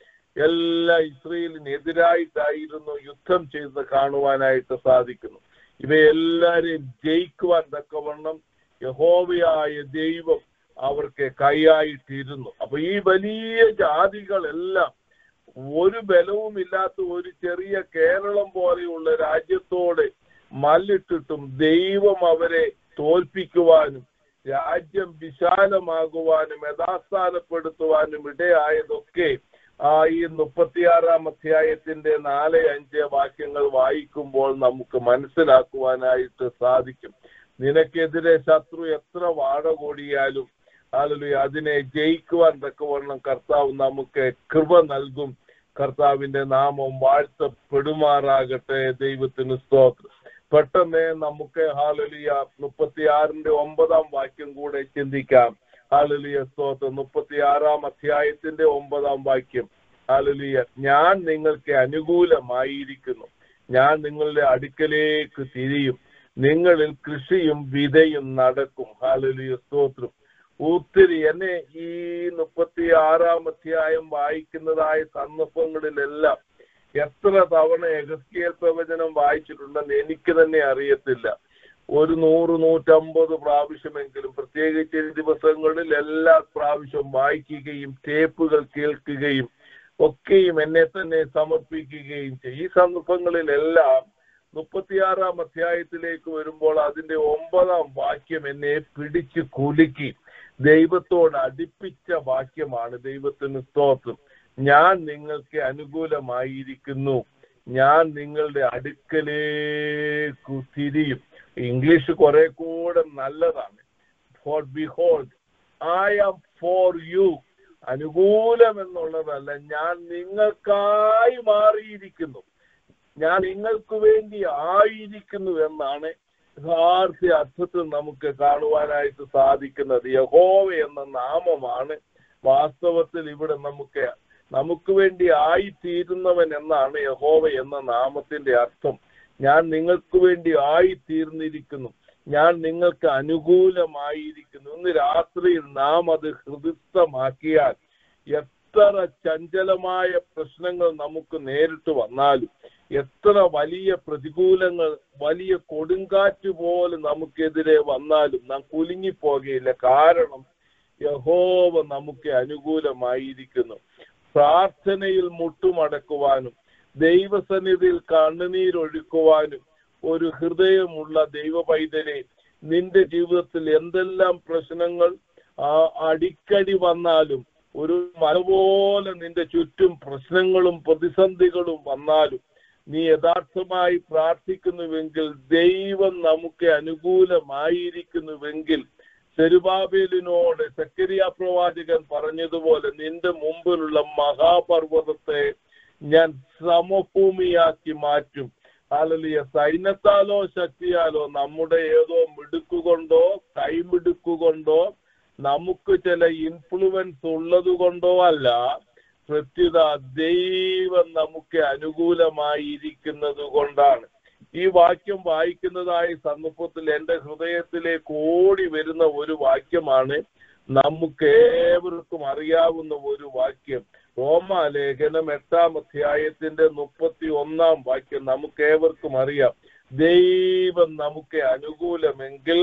എല്ലാ ഇസ്രയേലിനെതിരായിട്ടായിരുന്നു യുദ്ധം ചെയ്ത് കാണുവാനായിട്ട് സാധിക്കുന്നു ഇവയെല്ലാരെയും ജയിക്കുവാൻ തക്കവണ്ണം യഹോവയായ ദൈവം അവർക്ക് കൈയായിട്ടിരുന്നു അപ്പൊ ഈ വലിയ ജാതികളെല്ലാം ഒരു ബലവുമില്ലാത്ത ഒരു ചെറിയ കേരളം പോലെയുള്ള രാജ്യത്തോട് മല്ലിട്ടിട്ടും ദൈവം അവരെ തോൽപ്പിക്കുവാനും രാജ്യം വിശാലമാകുവാനും യഥാസ്ഥാനപ്പെടുത്തുവാനും ഇടയായതൊക്കെ ആ ഈ മുപ്പത്തിയാറാം അധ്യായത്തിന്റെ നാല് അഞ്ച് വാക്യങ്ങൾ വായിക്കുമ്പോൾ നമുക്ക് മനസ്സിലാക്കുവാനായിട്ട് സാധിക്കും നിനക്കെതിരെ ശത്രു എത്ര വാട കൂടിയാലും ആളുകൾ അതിനെ ജയിക്കുവാൻ തക്കവണ്ണം കർത്താവ് നമുക്ക് കൃപ നൽകും കർത്താവിന്റെ നാമം വാഴ്ത്തപ്പെടുമാറാകട്ടെ ദൈവത്തിന് സ്തോത്രം പെട്ടെന്ന് നമുക്ക് ഹാലലിയ മുപ്പത്തിയാറിന്റെ ഒമ്പതാം വാക്യം കൂടെ ചിന്തിക്കാം ഹാലലിയ സ്തോത്രം മുപ്പത്തിയാറാം അധ്യായത്തിന്റെ ഒമ്പതാം വാക്യം ഹാലലിയ ഞാൻ നിങ്ങൾക്ക് അനുകൂലമായിരിക്കുന്നു ഞാൻ നിങ്ങളുടെ അടുക്കലേക്ക് തിരിയും നിങ്ങളിൽ കൃഷിയും വിതയും നടക്കും ഹാലലിയ സ്തോത്രം ഒത്തിരി എന്നെ ഈ മുപ്പത്തി ആറാം അധ്യായം വായിക്കുന്നതായ സന്ദർഭങ്ങളിലെല്ലാം എത്ര തവണ എഗസ്കിയൽ പ്രവചനം വായിച്ചിട്ടുണ്ടെന്ന് എനിക്ക് തന്നെ അറിയത്തില്ല ഒരു നൂറ് നൂറ്റമ്പത് പ്രാവശ്യമെങ്കിലും പ്രത്യേകിച്ച് ഈ ദിവസങ്ങളിൽ എല്ലാ പ്രാവശ്യവും വായിക്കുകയും ടേപ്പുകൾ കേൾക്കുകയും ഒക്കെയും എന്നെ തന്നെ സമർപ്പിക്കുകയും ചെയ്യും ഈ സന്ദർഭങ്ങളിലെല്ലാം മുപ്പത്തിയാറാം അധ്യായത്തിലേക്ക് വരുമ്പോൾ അതിന്റെ ഒമ്പതാം വാക്യം എന്നെ പിടിച്ച് കുലുക്കി ദൈവത്തോട് അടുപ്പിച്ച വാക്യമാണ് ദൈവത്തിന് സ്തോത്രം ഞാൻ നിങ്ങൾക്ക് അനുകൂലമായിരിക്കുന്നു ഞാൻ നിങ്ങളുടെ അടുക്കലേക്ക് തിരിയും ഇംഗ്ലീഷ് കുറെ കൂടെ നല്ലതാണ് for behold I am for you അനുകൂലം എന്നുള്ളതല്ല ഞാൻ നിങ്ങൾക്കായി മാറിയിരിക്കുന്നു ഞാൻ നിങ്ങൾക്ക് വേണ്ടി ആയിരിക്കുന്നു എന്നാണ് യഥാർത്ഥ അർത്ഥത്തിൽ നമുക്ക് കാണുവാനായിട്ട് സാധിക്കുന്നത് യഹോവ എന്ന നാമമാണ് വാസ്തവത്തിൽ ഇവിടെ നമുക്ക് നമുക്ക് വേണ്ടി ആയിത്തീരുന്നവൻ എന്നാണ് യഹോവ എന്ന നാമത്തിന്റെ അർത്ഥം ഞാൻ നിങ്ങൾക്ക് വേണ്ടി ആയിത്തീർന്നിരിക്കുന്നു ഞാൻ നിങ്ങൾക്ക് അനുകൂലമായിരിക്കുന്നു ഇന്ന് രാത്രിയിൽ നാം അത് ഹൃദയമാക്കിയാൽ എത്ര ചഞ്ചലമായ പ്രശ്നങ്ങൾ നമുക്ക് നേരിട്ട് വന്നാലും എത്ര വലിയ പ്രതികൂലങ്ങൾ വലിയ കൊടുങ്കാറ്റ് പോലെ നമുക്കെതിരെ വന്നാലും നാം കുലുങ്ങിപ്പോകയില്ല കാരണം യഹോവ നമുക്ക് അനുകൂലമായിരിക്കുന്നു പ്രാർത്ഥനയിൽ മുട്ടുമടക്കുവാനും ദൈവസന്നിധിയിൽ കണ്ണുനീരൊഴുക്കുവാനും ഒരു ഹൃദയമുള്ള ദൈവ പൈതലെ നിന്റെ ജീവിതത്തിൽ എന്തെല്ലാം പ്രശ്നങ്ങൾ ആ അടിക്കടി വന്നാലും ഒരു മല പോലെ നിന്റെ ചുറ്റും പ്രശ്നങ്ങളും പ്രതിസന്ധികളും വന്നാലും നീ യഥാർത്ഥമായി പ്രാർത്ഥിക്കുന്നുവെങ്കിൽ ദൈവം നമുക്ക് അനുകൂലമായിരിക്കുന്നുവെങ്കിൽ സെരുബാബേലിനോട് സക്കരിയ പ്രവാചകൻ പറഞ്ഞതുപോലെ നിന്റെ മുമ്പിലുള്ള മഹാപർവ്വതത്തെ ഞാൻ സമഭൂമിയാക്കി മാറ്റും അല്ലലിയ സൈന്യത്താലോ ശക്തിയാലോ നമ്മുടെ ഏതോ മിടുക്കുകൊണ്ടോ കൈമിടുക്കുകൊണ്ടോ നമുക്ക് ചില ഇൻഫ്ലുവൻസ് ഉള്ളത് കൊണ്ടോ അല്ല പ്രത്യുത ദൈവം നമുക്ക് അനുകൂലമായിരിക്കുന്നത് കൊണ്ടാണ് ഈ വാക്യം വായിക്കുന്നതായ സന്ദർഭത്തിൽ എന്റെ ഹൃദയത്തിലേക്ക് ഓടി വരുന്ന ഒരു വാക്യമാണ് നമുക്ക് ഏവർക്കും അറിയാവുന്ന ഒരു വാക്യം റോമാലേഖനം എട്ടാം അധ്യായത്തിന്റെ മുപ്പത്തി ഒന്നാം വാക്യം നമുക്ക് ഏവർക്കും അറിയാം ദൈവം നമുക്ക് അനുകൂലമെങ്കിൽ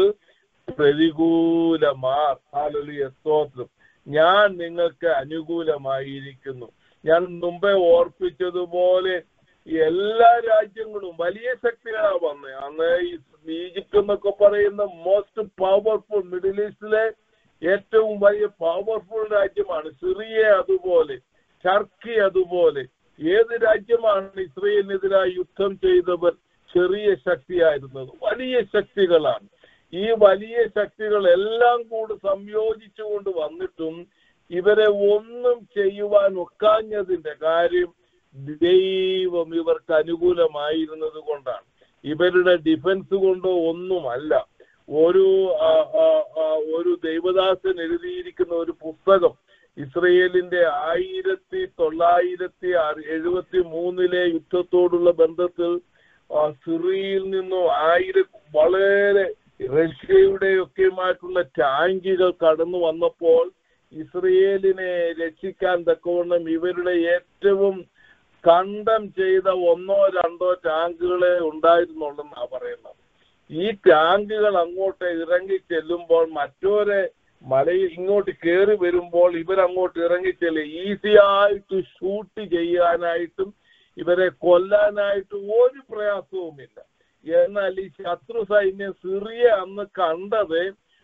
പ്രതികൂലമാ ഹാലലിയ സ്തോത്രം ഞാൻ നിങ്ങൾക്ക് അനുകൂലമായിരിക്കുന്നു ഞാൻ മുമ്പേ ഓർപ്പിച്ചതുപോലെ എല്ലാ രാജ്യങ്ങളും വലിയ ശക്തികളാണ് വന്നത് അന്ന് ഈ ഈജിപ്ത് എന്നൊക്കെ പറയുന്ന മോസ്റ്റ് പവർഫുൾ മിഡിൽ ഈസ്റ്റിലെ ഏറ്റവും വലിയ പവർഫുൾ രാജ്യമാണ് സിറിയ അതുപോലെ ടർക്കി അതുപോലെ ഏത് രാജ്യമാണ് ഇസ്രയേലിനെതിരായി യുദ്ധം ചെയ്തവർ ചെറിയ ശക്തിയായിരുന്നത് വലിയ ശക്തികളാണ് ഈ വലിയ ശക്തികൾ എല്ലാം കൂടി സംയോജിച്ചുകൊണ്ട് വന്നിട്ടും ഇവരെ ഒന്നും ചെയ്യുവാൻ ഒക്കാഞ്ഞതിന്റെ കാര്യം ദൈവം ഇവർക്ക് അനുകൂലമായിരുന്നത് കൊണ്ടാണ് ഇവരുടെ ഡിഫൻസ് കൊണ്ടോ ഒന്നുമല്ല ഒരു ആ, ആ, ആ, ഒരു ദൈവദാസൻ എഴുതിയിരിക്കുന്ന ഒരു പുസ്തകം ഇസ്രയേലിന്റെ ആയിരത്തി തൊള്ളായിരത്തി എഴുപത്തി മൂന്നിലെ യുദ്ധത്തോടുള്ള ബന്ധത്തിൽ ആ, സിറിയയിൽ നിന്നും ആയിരം വളരെ റഷ്യയുടെ ഒക്കെയുമായിട്ടുള്ള ടാങ്കികൾ കടന്നു വന്നപ്പോൾ ഇസ്രയേലിനെ രക്ഷിക്കാൻ തക്കവണ്ണം ഇവരുടെ ഏറ്റവും കണ്ടം ചെയ്ത ഒന്നോ രണ്ടോ ടാങ്കുകളെ ഉണ്ടായിരുന്നുള്ളെന്നാ പറയുന്നത് ഈ ടാങ്കുകൾ അങ്ങോട്ട് ഇറങ്ങി ചെല്ലുമ്പോൾ മറ്റോരെ മലയിൽ ഇങ്ങോട്ട് കയറി വരുമ്പോൾ ഇവരങ്ങോട്ട് ഇറങ്ങി ചെല്ലും ഈസി ആയിട്ട് ഷൂട്ട് ചെയ്യാനായിട്ടും ഇവരെ കൊല്ലാനായിട്ടും ഒരു പ്രയാസവുമില്ല എന്നാൽ ഈ ശത്രു സൈന്യം സിറിയ അന്ന് കണ്ടത്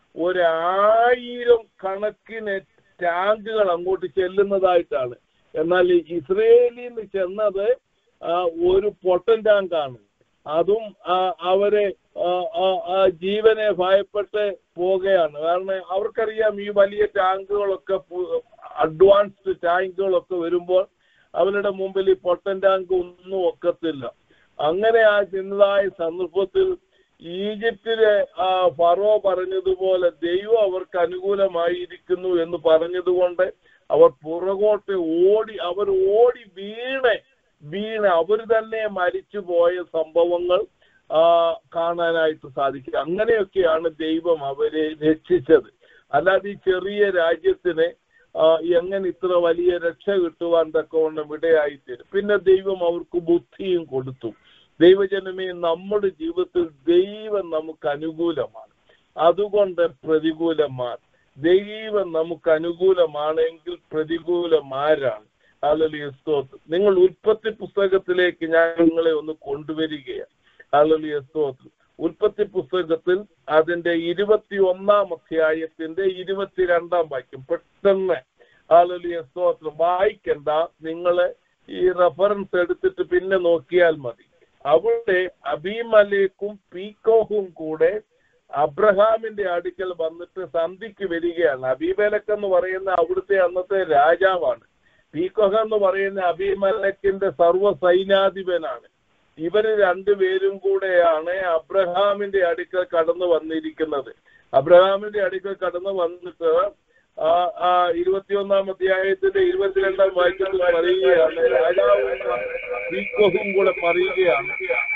ഒരായിരം കണക്കിന് ടാങ്കുകൾ അങ്ങോട്ട് ചെല്ലുന്നതായിട്ടാണ് എന്നാൽ ഈ ഇസ്രയേലിൽ നിന്ന് ചെന്നത് ആ, ഒരു പൊട്ടൻ ടാങ്കാണ് അതും ആ, അവരെ ആ, ആ, ആ, ജീവനെ ഭയപ്പെട്ട് പോവുകയാണ് കാരണം അവർക്കറിയാം ഈ വലിയ ടാങ്കുകളൊക്കെ അഡ്വാൻസ്ഡ് ടാങ്കുകളൊക്കെ വരുമ്പോൾ അവരുടെ മുമ്പിൽ ഈ പൊട്ടൻ ടാങ്ക് ഒന്നും ഒക്കത്തില്ല അങ്ങനെ ആ ചെന്നതായ സന്ദർഭത്തിൽ ഈജിപ്തിലെ ആ ഫറോ പറഞ്ഞതുപോലെ ദൈവം അവർക്ക് അനുകൂലമായിരിക്കുന്നു എന്ന് പറഞ്ഞതുകൊണ്ട് അവർ പുറകോട്ട് ഓടി അവർ ഓടി വീണ് വീണ് അവർ തന്നെ മരിച്ചു പോയ സംഭവങ്ങൾ ആ, കാണാനായിട്ട് സാധിക്കും അങ്ങനെയൊക്കെയാണ് ദൈവം അവരെ രക്ഷിച്ചത് അല്ലാതെ ഈ ചെറിയ രാജ്യത്തിന് ആ, എങ്ങനെ ഇത്ര വലിയ രക്ഷ കിട്ടുവാൻ തക്കവണ്ണം ഇടയായിത്തീരും പിന്നെ ദൈവം അവർക്ക് ബുദ്ധിയും കൊടുത്തു ദൈവജനമേ നമ്മുടെ ജീവിതത്തിൽ ദൈവം നമുക്ക് അനുകൂലമാണ് അതുകൊണ്ട് പ്രതികൂലമാർ ദൈവം നമുക്ക് അനുകൂലമാണെങ്കിൽ പ്രതികൂലമാരാണ് അലലിയ സ്തോത്രം നിങ്ങൾ ഉൽപ്പത്തി പുസ്തകത്തിലേക്ക് ഞാൻ നിങ്ങളെ ഒന്ന് കൊണ്ടുവരികയാണ് അലലിയ സ്തോത്രം ഉൽപ്പത്തി പുസ്തകത്തിൽ അതിന്റെ ഇരുപത്തി ഒന്നാം അധ്യായത്തിന്റെ ഇരുപത്തിരണ്ടാം വാക്യം പെട്ടെന്ന് ആലലിയ സ്തോത്രം വായിക്കണ്ട നിങ്ങള് ഈ റെഫറൻസ് എടുത്തിട്ട് പിന്നെ നോക്കിയാൽ മതി അവിടെ അബീമലേക്കും പീക്കോഹും കൂടെ അബ്രഹാമിന്റെ അടുക്കൽ വന്നിട്ട് സന്ധിക്ക് വരികയാണ് അബീമലക്ക് എന്ന് പറയുന്ന അവിടുത്തെ അന്നത്തെ രാജാവാണ് പീക്കോഹ എന്ന് പറയുന്ന അബീമലക്കിന്റെ സർവ്വ സൈന്യാധിപനാണ് ഇവര് രണ്ടുപേരും കൂടെയാണ് അബ്രഹാമിന്റെ അടുക്കൽ കടന്നു വന്നിരിക്കുന്നത് അബ്രഹാമിന്റെ അടുക്കൽ കടന്നു വന്നിട്ട് ആ ആ ഇരുപത്തിയൊന്നാം അധ്യായത്തിന്റെ ഇരുപത്തിരണ്ടാം വാക്യത്തിൽ പറയുകയാണ് രാജാവും പീക്കോഹും കൂടെ പറയുകയാണ്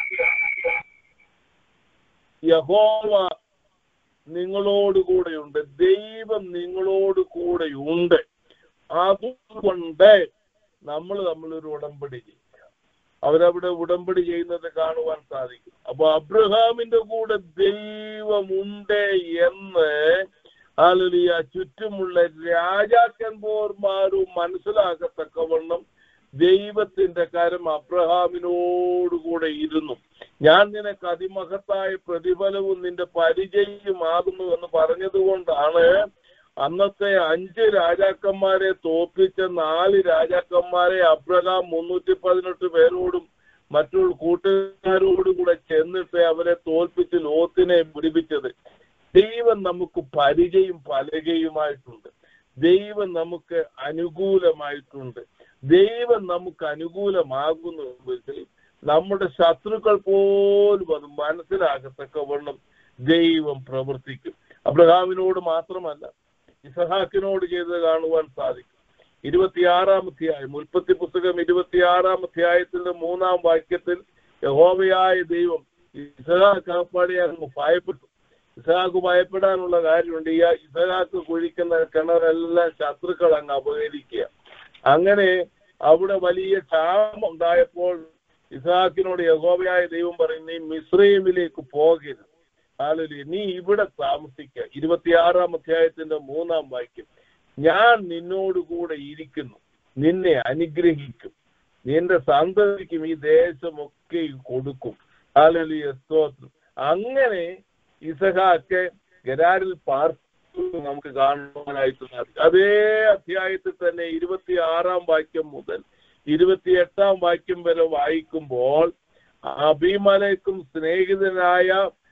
യഹോവ നിങ്ങളോട് കൂടെയുണ്ട് ദൈവം നിങ്ങളോട് കൂടെയുണ്ട് അതുകൊണ്ട് നമ്മൾ തമ്മിലൊരു ഉടമ്പടി ചെയ്യും അവരവിടെ ഉടമ്പടി ചെയ്യുന്നത് കാണുവാൻ സാധിക്കും അപ്പൊ അബ്രഹാമിന്റെ കൂടെ ദൈവമുണ്ട് എന്ന് ആലുലിയ ചുറ്റുമുള്ള രാജാക്കന്മാരും മനസ്സിലാകത്തക്കവണ്ണം ദൈവത്തിന്റെ കരം അബ്രഹാമിനോടുകൂടെ ഇരുന്നു ഞാൻ നിനക്ക് അതിമഹത്തായ പ്രതിഫലവും നിന്റെ പരിചയമാകുന്നു എന്ന് പറഞ്ഞതുകൊണ്ടാണ് അന്നത്തെ അഞ്ച് രാജാക്കന്മാരെ തോൽപ്പിച്ച നാല് രാജാക്കന്മാരെ അബ്രഹാം മുന്നൂറ്റി പതിനെട്ട് പേരോടും മറ്റുള്ള കൂട്ടുകാരോടും കൂടെ ചെന്നിട്ട് അവരെ തോൽപ്പിച്ച് ലോത്തിനെ പിടിപ്പിച്ചത് ദൈവം നമുക്ക് പരിചയം പലകയുമായിട്ടുണ്ട് ദൈവം നമുക്ക് അനുകൂലമായിട്ടുണ്ട് ദൈവം നമുക്ക് അനുകൂലമാകുന്നുവെങ്കിൽ നമ്മുടെ ശത്രുക്കൾ പോലും അത് മനസ്സിലാകത്തക്കവണ്ണം ദൈവം പ്രവർത്തിക്കും അബ്രഹാമിനോട് മാത്രമല്ല ഇസഹാക്കിനോട് ചെയ്തത് കാണുവാൻ സാധിക്കും ഇരുപത്തിയാറാം അധ്യായം ഉൽപ്പത്തി പുസ്തകം ഇരുപത്തിയാറാം അധ്യായത്തിന്റെ മൂന്നാം വാക്യത്തിൽ യഹോവയായ ദൈവം ഇസഹാക്ക് കാപ്പാടെ അങ്ങ് ഭയപ്പെട്ടു ഇസഹാക്ക് ഭയപ്പെടാനുള്ള കാര്യമുണ്ട് ഈ ഇസഹാക്ക് കുഴിക്കുന്ന കിണറെല്ലാം ശത്രുക്കൾ അങ്ങ് അപഹരിക്കുക അങ്ങനെ അവിടെ വലിയ ക്ഷാമം ഉണ്ടായപ്പോൾ ഇസാക്കിനോട് യഹോവയായ ദൈവം പറയും നീ മിശ്രൈമിലേക്ക് പോകരുത് ഹാലലൂയ നീ ഇവിടെ താമസിക്കുക ഇരുപത്തിയാറാം അധ്യായത്തിന്റെ മൂന്നാം വാക്യം ഞാൻ നിന്നോട് കൂടെ ഇരിക്കുന്നു നിന്നെ അനുഗ്രഹിക്കും നിന്റെ സന്തതിക്കും ഈ ദേശമൊക്കെ കൊടുക്കും ഹാലലിയ സ്തോത്രം അങ്ങനെ ഇസഹാക്ക് ഗരാരിൽ പാർത്തു നമുക്ക് കാണുവാനായിട്ട് സാധിക്കും അതേ അധ്യായത്തിൽ തന്നെ ഇരുപത്തി ആറാം വാക്യം മുതൽ ഇരുപത്തിയെട്ടാം വാക്യം വരെ വായിക്കുമ്പോൾ അഭിമലക്കും സ്നേഹിതനായ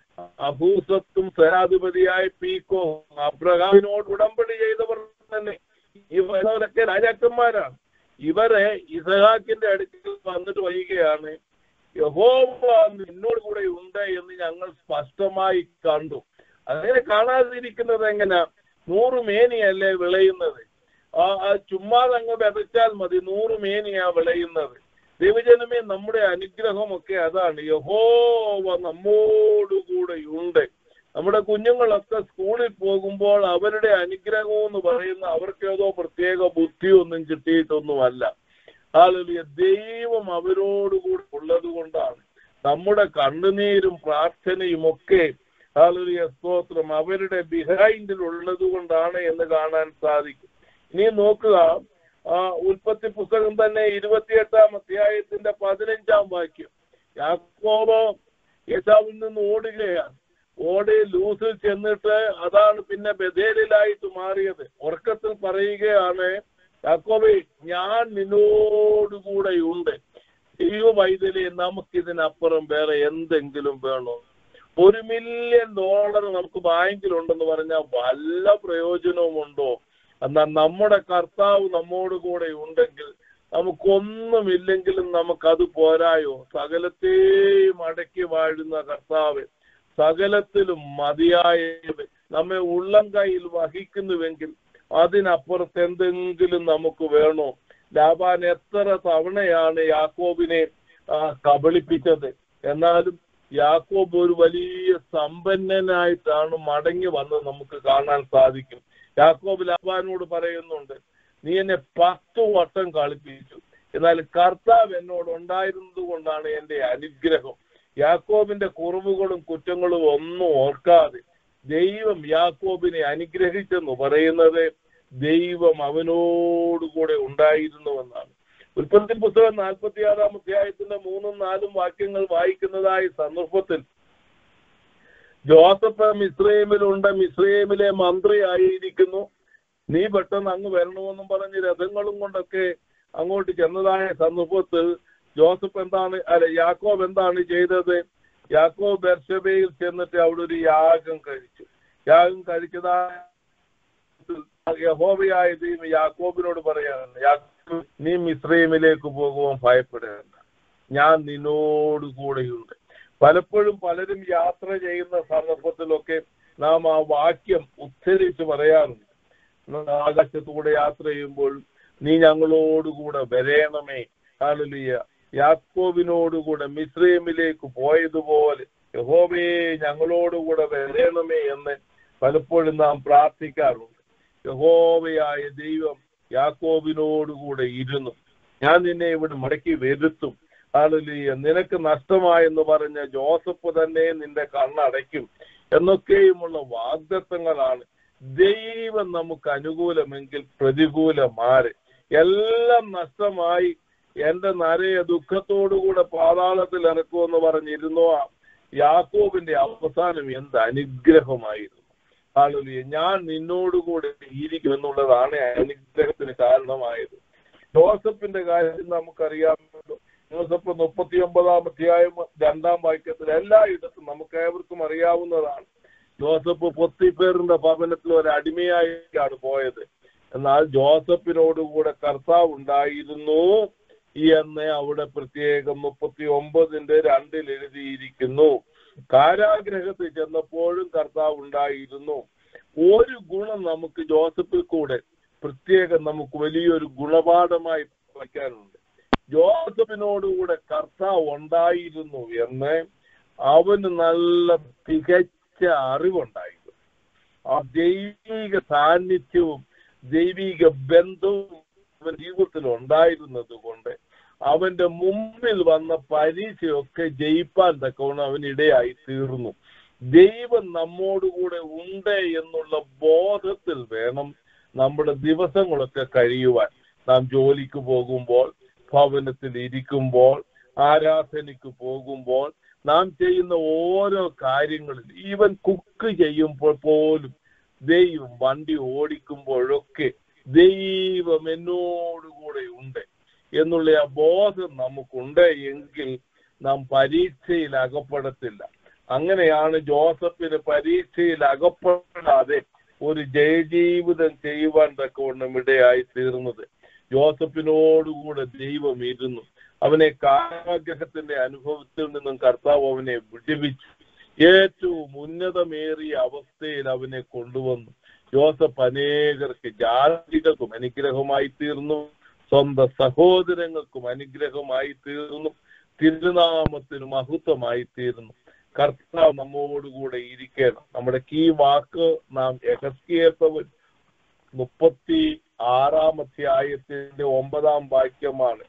അഭൂസത്തും സേനാധിപതിയായ പീക്കോ അബ്രഹാമിനോട് ഉടമ്പടി ചെയ്തവർ തന്നെ ഇവരൊക്കെ രാജാക്കന്മാരാണ് ഇവരെ ഇസഹാക്കിന്റെ അടുക്കൽ വന്നിട്ട് വരികയാണ് യഹോവ നിന്നോട് കൂടെ ഉണ്ട് എന്ന് ഞങ്ങൾ സ്പഷ്ടമായി കണ്ടു അങ്ങനെ കാണാതിരിക്കുന്നത് എങ്ങനെ നൂറ് മേനിയല്ലേ വിളയുന്നത് ആ ആ ചുമ്മാതെ അങ്ങ് വിതച്ചാൽ മതി നൂറ് മേനിയാ വിളയുന്നത് ദൈവജനമേ നമ്മുടെ അനുഗ്രഹമൊക്കെ അതാണ് യഹോവ നമ്മോടുകൂടെ ഉണ്ട് നമ്മുടെ കുഞ്ഞുങ്ങളൊക്കെ സ്കൂളിൽ പോകുമ്പോൾ അവരുടെ അനുഗ്രഹം എന്ന് പറയുന്ന അവർക്ക് ഏതോ പ്രത്യേക ബുദ്ധിയൊന്നും കിട്ടിയിട്ടൊന്നുമല്ല ആളുകൾ ദൈവം അവരോടുകൂടെ ഉള്ളത് കൊണ്ടാണ് നമ്മുടെ കണ്ണുനീരും പ്രാർത്ഥനയും ഒക്കെ ആളുകൾ സ്തോത്രം അവരുടെ ബിഹൈൻഡിൽ ഉള്ളത് കൊണ്ടാണ് എന്ന് കാണാൻ സാധിക്കും ഇനി നോക്കുക ആ ഉൽപ്പത്തി പുസ്തകം തന്നെ ഇരുപത്തിയെട്ടാം അധ്യായത്തിന്റെ പതിനഞ്ചാം വാക്യം യാക്കോബ് യേശാവിൽ നിന്ന് ഓടുകയാണ് ഓടി ലൂസിൽ ചെന്നിട്ട് അതാണ് പിന്നെ ബദേലിലായിട്ട് മാറിയത് ഉറക്കത്തിൽ പറയുകയാണ് യാക്കോബെ ഞാൻ നിന്നോടുകൂടെയുണ്ട് ദൈവ വൈദ്യലേ നമുക്കിതിനപ്പുറം വേറെ എന്തെങ്കിലും വേണോ ഒരു മില്യൺ ഡോളർ നമുക്ക് ബാങ്കിലുണ്ടെന്ന് പറഞ്ഞാൽ വല്ല പ്രയോജനവുമുണ്ടോ എന്നാൽ നമ്മുടെ കർത്താവ് നമ്മോട് കൂടെ ഉണ്ടെങ്കിൽ നമുക്കൊന്നുമില്ലെങ്കിലും നമുക്കത് പോരായോ സകലത്തെയും അടക്കി വാഴുന്ന കർത്താവ് സകലത്തിലും മതിയായവൻ നമ്മെ ഉള്ളം കൈയിൽ വഹിക്കുന്നുവെങ്കിൽ അതിനപ്പുറത്ത് എന്തെങ്കിലും നമുക്ക് വേണോ ലാബാൻ എത്ര തവണയാണ് യാക്കോബിനെ ആ, കബളിപ്പിച്ചത് എന്നാലും യാക്കോബ് ഒരു വലിയ സമ്പന്നനായിട്ടാണ് മടങ്ങി വന്നത് നമുക്ക് കാണാൻ സാധിക്കും യാക്കോബ് ലാബാനോട് പറയുന്നുണ്ട് നീ എന്നെ പത്തു വട്ടം കളിപ്പിച്ചു എന്നാൽ കർത്താവ് എന്നോട് ഉണ്ടായിരുന്നത് കൊണ്ടാണ് എന്റെ അനുഗ്രഹം യാക്കോബിന്റെ കുറവുകളും കുറ്റങ്ങളും ഒന്നും ഓർക്കാതെ ദൈവം യാക്കോബിനെ അനുഗ്രഹിച്ചെന്ന് പറയുന്നത് ദൈവം അവനോടുകൂടെ ഉണ്ടായിരുന്നുവെന്നാണ് ഉൽപ്പത്തി പുസ്തകം നാൽപ്പത്തിയാറാം അധ്യായത്തിന്റെ മൂന്നും നാലും വാക്യങ്ങൾ വായിക്കുന്നതായ സന്ദർഭത്തിൽ ജോസഫ് മിസ്രൈമിലുണ്ട് മിസ്രൈമിലെ മന്ത്രിയായിരിക്കുന്നു നീ പെട്ടെന്ന് അങ്ങ് വരണമെന്നും പറഞ്ഞ് രഥങ്ങളും കൊണ്ടൊക്കെ അങ്ങോട്ട് ചെന്നതായ സന്ദർഭത്തിൽ ജോസഫ് എന്താണ് അല്ല യാക്കോബ് എന്താണ് ചെയ്തത് യാക്കോബ് ബെർഷബയിൽ ചെന്നിട്ട് അവിടെ ഒരു യാഗം കഴിച്ചു യാഗം കഴിച്ചതായ യഹോവയായ ദൈവം യാക്കോബിനോട് പറയാണ് യാക്കോബ് നീ മിസ്രൈമിലേക്ക് പോകുവാൻ ഭയപ്പെടേണ്ട ഞാൻ നിന്നോട് കൂടെയുണ്ട് പലപ്പോഴും പലരും യാത്ര ചെയ്യുന്ന സന്ദർഭത്തിലൊക്കെ നാം ആ വാക്യം ഉച്ചരിച്ച് പറയാറുണ്ട് ആകാശത്തൂടെ യാത്ര ചെയ്യുമ്പോൾ നീ ഞങ്ങളോടുകൂടെ വരേണമേ ഹാലലിയ യാക്കോബിനോടുകൂടെ മിസ്രൈമിലേക്ക് പോയതുപോലെ യഹോവേ ഞങ്ങളോടുകൂടെ വരേണമേ എന്ന് പലപ്പോഴും നാം പ്രാർത്ഥിക്കാറുണ്ട് യഹോവയായ ദൈവം യാക്കോബിനോടുകൂടെ ഇരുന്നു ഞാൻ നിന്നെ ഇവിടെ മടക്കി വരുത്തും ഹാലലിയ നിനക്ക് നഷ്ടമായെന്ന് പറഞ്ഞ ജോസഫ് തന്നെ നിന്റെ കണ്ണടയ്ക്കും എന്നൊക്കെയുമുള്ള വാഗ്ദത്തങ്ങളാണ് ദൈവം നമുക്ക് അനുകൂലമെങ്കിൽ പ്രതികൂലമാര് എല്ലാം നഷ്ടമായി എന്റെ നരയെ ദുഃഖത്തോടുകൂടെ പാതാളത്തിൽ ഇറക്കുമെന്ന് പറഞ്ഞിരുന്നു ആ യാക്കോബിന്റെ അവസാനം എന്ത് അനുഗ്രഹമായിരുന്നു ആളുകൾ ഞാൻ നിന്നോടുകൂടെ ഇരിക്കും എന്നുള്ളതാണ് അനുഗ്രഹത്തിന് കാരണമായത് ജോസഫിന്റെ കാര്യം നമുക്കറിയാമല്ലോ ജോസഫ് മുപ്പത്തി ഒമ്പതാം അധ്യായം രണ്ടാം വാക്യത്തിൽ എല്ലായിടത്തും നമുക്ക് ഏവർക്കും അറിയാവുന്നതാണ് ജോസഫ് പൊത്തിപ്പേറിന്റെ ഭവനത്തിൽ ഒരു അടിമയായിട്ടാണ് പോയത് എന്നാൽ ജോസഫിനോടുകൂടെ കർത്താവ് ഉണ്ടായിരുന്നു എന്ന് അവിടെ പ്രത്യേകം മുപ്പത്തി ഒമ്പതിന്റെ രണ്ടിൽ എഴുതിയിരിക്കുന്നു കാരാഗ്രഹത്തിൽ ചെന്നപ്പോഴും കർത്താവ് ഉണ്ടായിരുന്നു ഒരു ഗുണം നമുക്ക് ജോസഫിൽ കൂടെ പ്രത്യേകം നമുക്ക് വലിയൊരു ഗുണപാഠമായി വയ്ക്കാനുണ്ട് ജോസഫിനോടുകൂടെ കർത്താവ് ഉണ്ടായിരുന്നു എന്ന് അവന് നല്ല തികച്ച അറിവുണ്ടായിരുന്നു ആ ദൈവിക സാന്നിധ്യവും ദൈവിക ബന്ധവും അവൻ ജീവിതത്തിൽ ഉണ്ടായിരുന്നത് കൊണ്ട് അവന്റെ മുമ്പിൽ വന്ന പരീക്ഷയൊക്കെ ജയിപ്പാൻ തക്കവണ്ണം അവൻ ഇടയായി തീർന്നു ദൈവം നമ്മോടുകൂടെ ഉണ്ട് എന്നുള്ള ബോധത്തിൽ വേണം നമ്മുടെ ദിവസങ്ങളൊക്കെ കഴിയുവാൻ നാം ജോലിക്ക് പോകുമ്പോൾ ഭവനത്തിൽ ഇരിക്കുമ്പോൾ ആരാധനയ്ക്ക് പോകുമ്പോൾ നാം ചെയ്യുന്ന ഓരോ കാര്യങ്ങളിൽ ഈവൻ കുക്ക് ചെയ്യുമ്പോൾ പോലും ദൈവം വണ്ടി ഓടിക്കുമ്പോഴൊക്കെ ദൈവം എന്നോടുകൂടെ ഉണ്ട് എന്നുള്ള ആ ബോധം നമുക്കുണ്ട് എങ്കിൽ നാം പരീക്ഷയിൽ അകപ്പെടത്തില്ല അങ്ങനെയാണ് ജോസഫിന് പരീക്ഷയിൽ അകപ്പെടാതെ ഒരു ജയജീവിതം ചെയ്യുവാൻ തക്കവണ്ണം ഇടയായി തീർന്നത് ജോസഫിനോടുകൂടെ ദൈവം ഇരുന്നു അവനെ കാരാഗ്രഹത്തിന്റെ അനുഭവത്തിൽ നിന്നും കർത്താവ് അവനെ വിടുവിച്ചു ഏറ്റവും ഉന്നതമേറിയ അവസ്ഥയിൽ അവനെ കൊണ്ടുവന്നു ജോസഫ് അനേകർക്ക് ജാതികൾക്കും അനുഗ്രഹമായി തീർന്നു സ്വന്തം സഹോദരങ്ങൾക്കും അനുഗ്രഹമായി തീർന്നു തിരുനാമത്തിന് മഹത്വമായി തീർന്നു കർത്താവ് നമ്മോടുകൂടെ ഇരിക്കണം നമ്മുടെ കീ വാക്ക് നാം എഹസ്കിയപ്പവൻ മുപ്പത്തി ആറാം അധ്യായത്തിന്റെ ഒമ്പതാം വാക്യമാണ്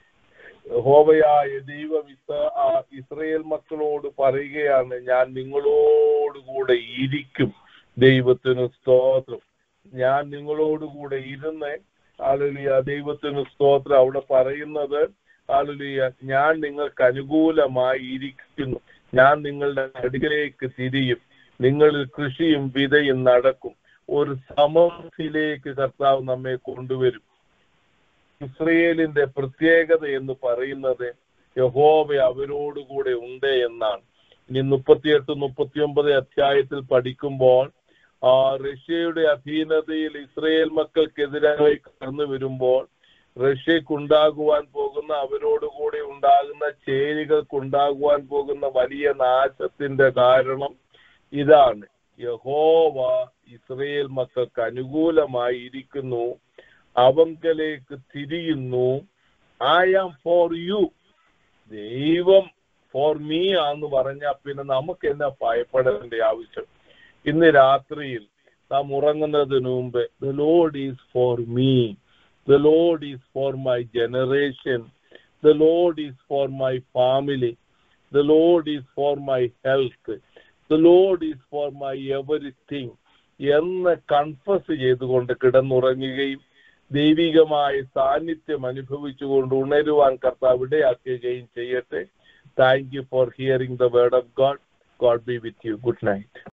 ഹോവയായ ദൈവം ഇസ- ആ ഇസ്രയേൽ മക്കളോട് പറയുകയാണ് ഞാൻ നിങ്ങളോടുകൂടെ ഇരിക്കും ദൈവത്തിന് സ്തോത്രം ഞാൻ നിങ്ങളോടുകൂടെ ഇരുന്ന് ആളുലിയ ദൈവത്തിന് സ്തോത്രം അവിടെ പറയുന്നത് ആളുലിയ ഞാൻ നിങ്ങൾക്ക് അനുകൂലമായി ഇരിക്കുന്നു ഞാൻ നിങ്ങളുടെ അടുക്കലേക്ക് തിരിയും നിങ്ങളിൽ കൃഷിയും വിതയും നടക്കും ഒരു സമൃദ്ധിയിലേക്ക് കർത്താവ് നമ്മെ കൊണ്ടുവരും ഇസ്രയേലിന്റെ പ്രത്യേകത എന്ന് പറയുന്നത് യഹോവ അവരോടുകൂടെ ഉണ്ട് എന്നാണ് ഇനി മുപ്പത്തിയെട്ട് മുപ്പത്തിയൊമ്പത് അധ്യായത്തിൽ പഠിക്കുമ്പോൾ ആ റഷ്യയുടെ അധീനതയിൽ ഇസ്രയേൽ മക്കൾക്കെതിരായി കടന്നു വരുമ്പോൾ റഷ്യക്കുണ്ടാകുവാൻ പോകുന്ന അവരോടുകൂടി ഉണ്ടാകുന്ന ചേരികൾക്കുണ്ടാകുവാൻ പോകുന്ന വലിയ നാശത്തിന്റെ കാരണം ഇതാണ് യഹോവ ഇസ്രയേൽ മക്കൾക്ക് അനുകൂലമായി ഇരിക്കുന്നു അവങ്കലേക്ക് തിരിയുന്നു ഐ ആം ഫോർ യു ദൈവം ഫോർ മീ ആന്ന് പറഞ്ഞാൽ പിന്നെ നമുക്ക് എന്നാ ഭയപ്പെടേണ്ട ആവശ്യം ഇന്ന് രാത്രിയിൽ നാം ഉറങ്ങുന്നതിന് മുമ്പ് the Lord is for me the Lord is for my generation the Lord is for my family the Lord is for my health the Lord is for my everything എന്ന് കൺഫസ് ചെയ്തുകൊണ്ട് കിടന്നുറങ്ങുകയും ദൈവികമായ സാന്നിധ്യം അനുഭവിച്ചുകൊണ്ട് ഉണരുവാൻ കർത്താവ് ഇടയാക്കുകയും ചെയ്യട്ടെ thank you for hearing the word of God God be with you good night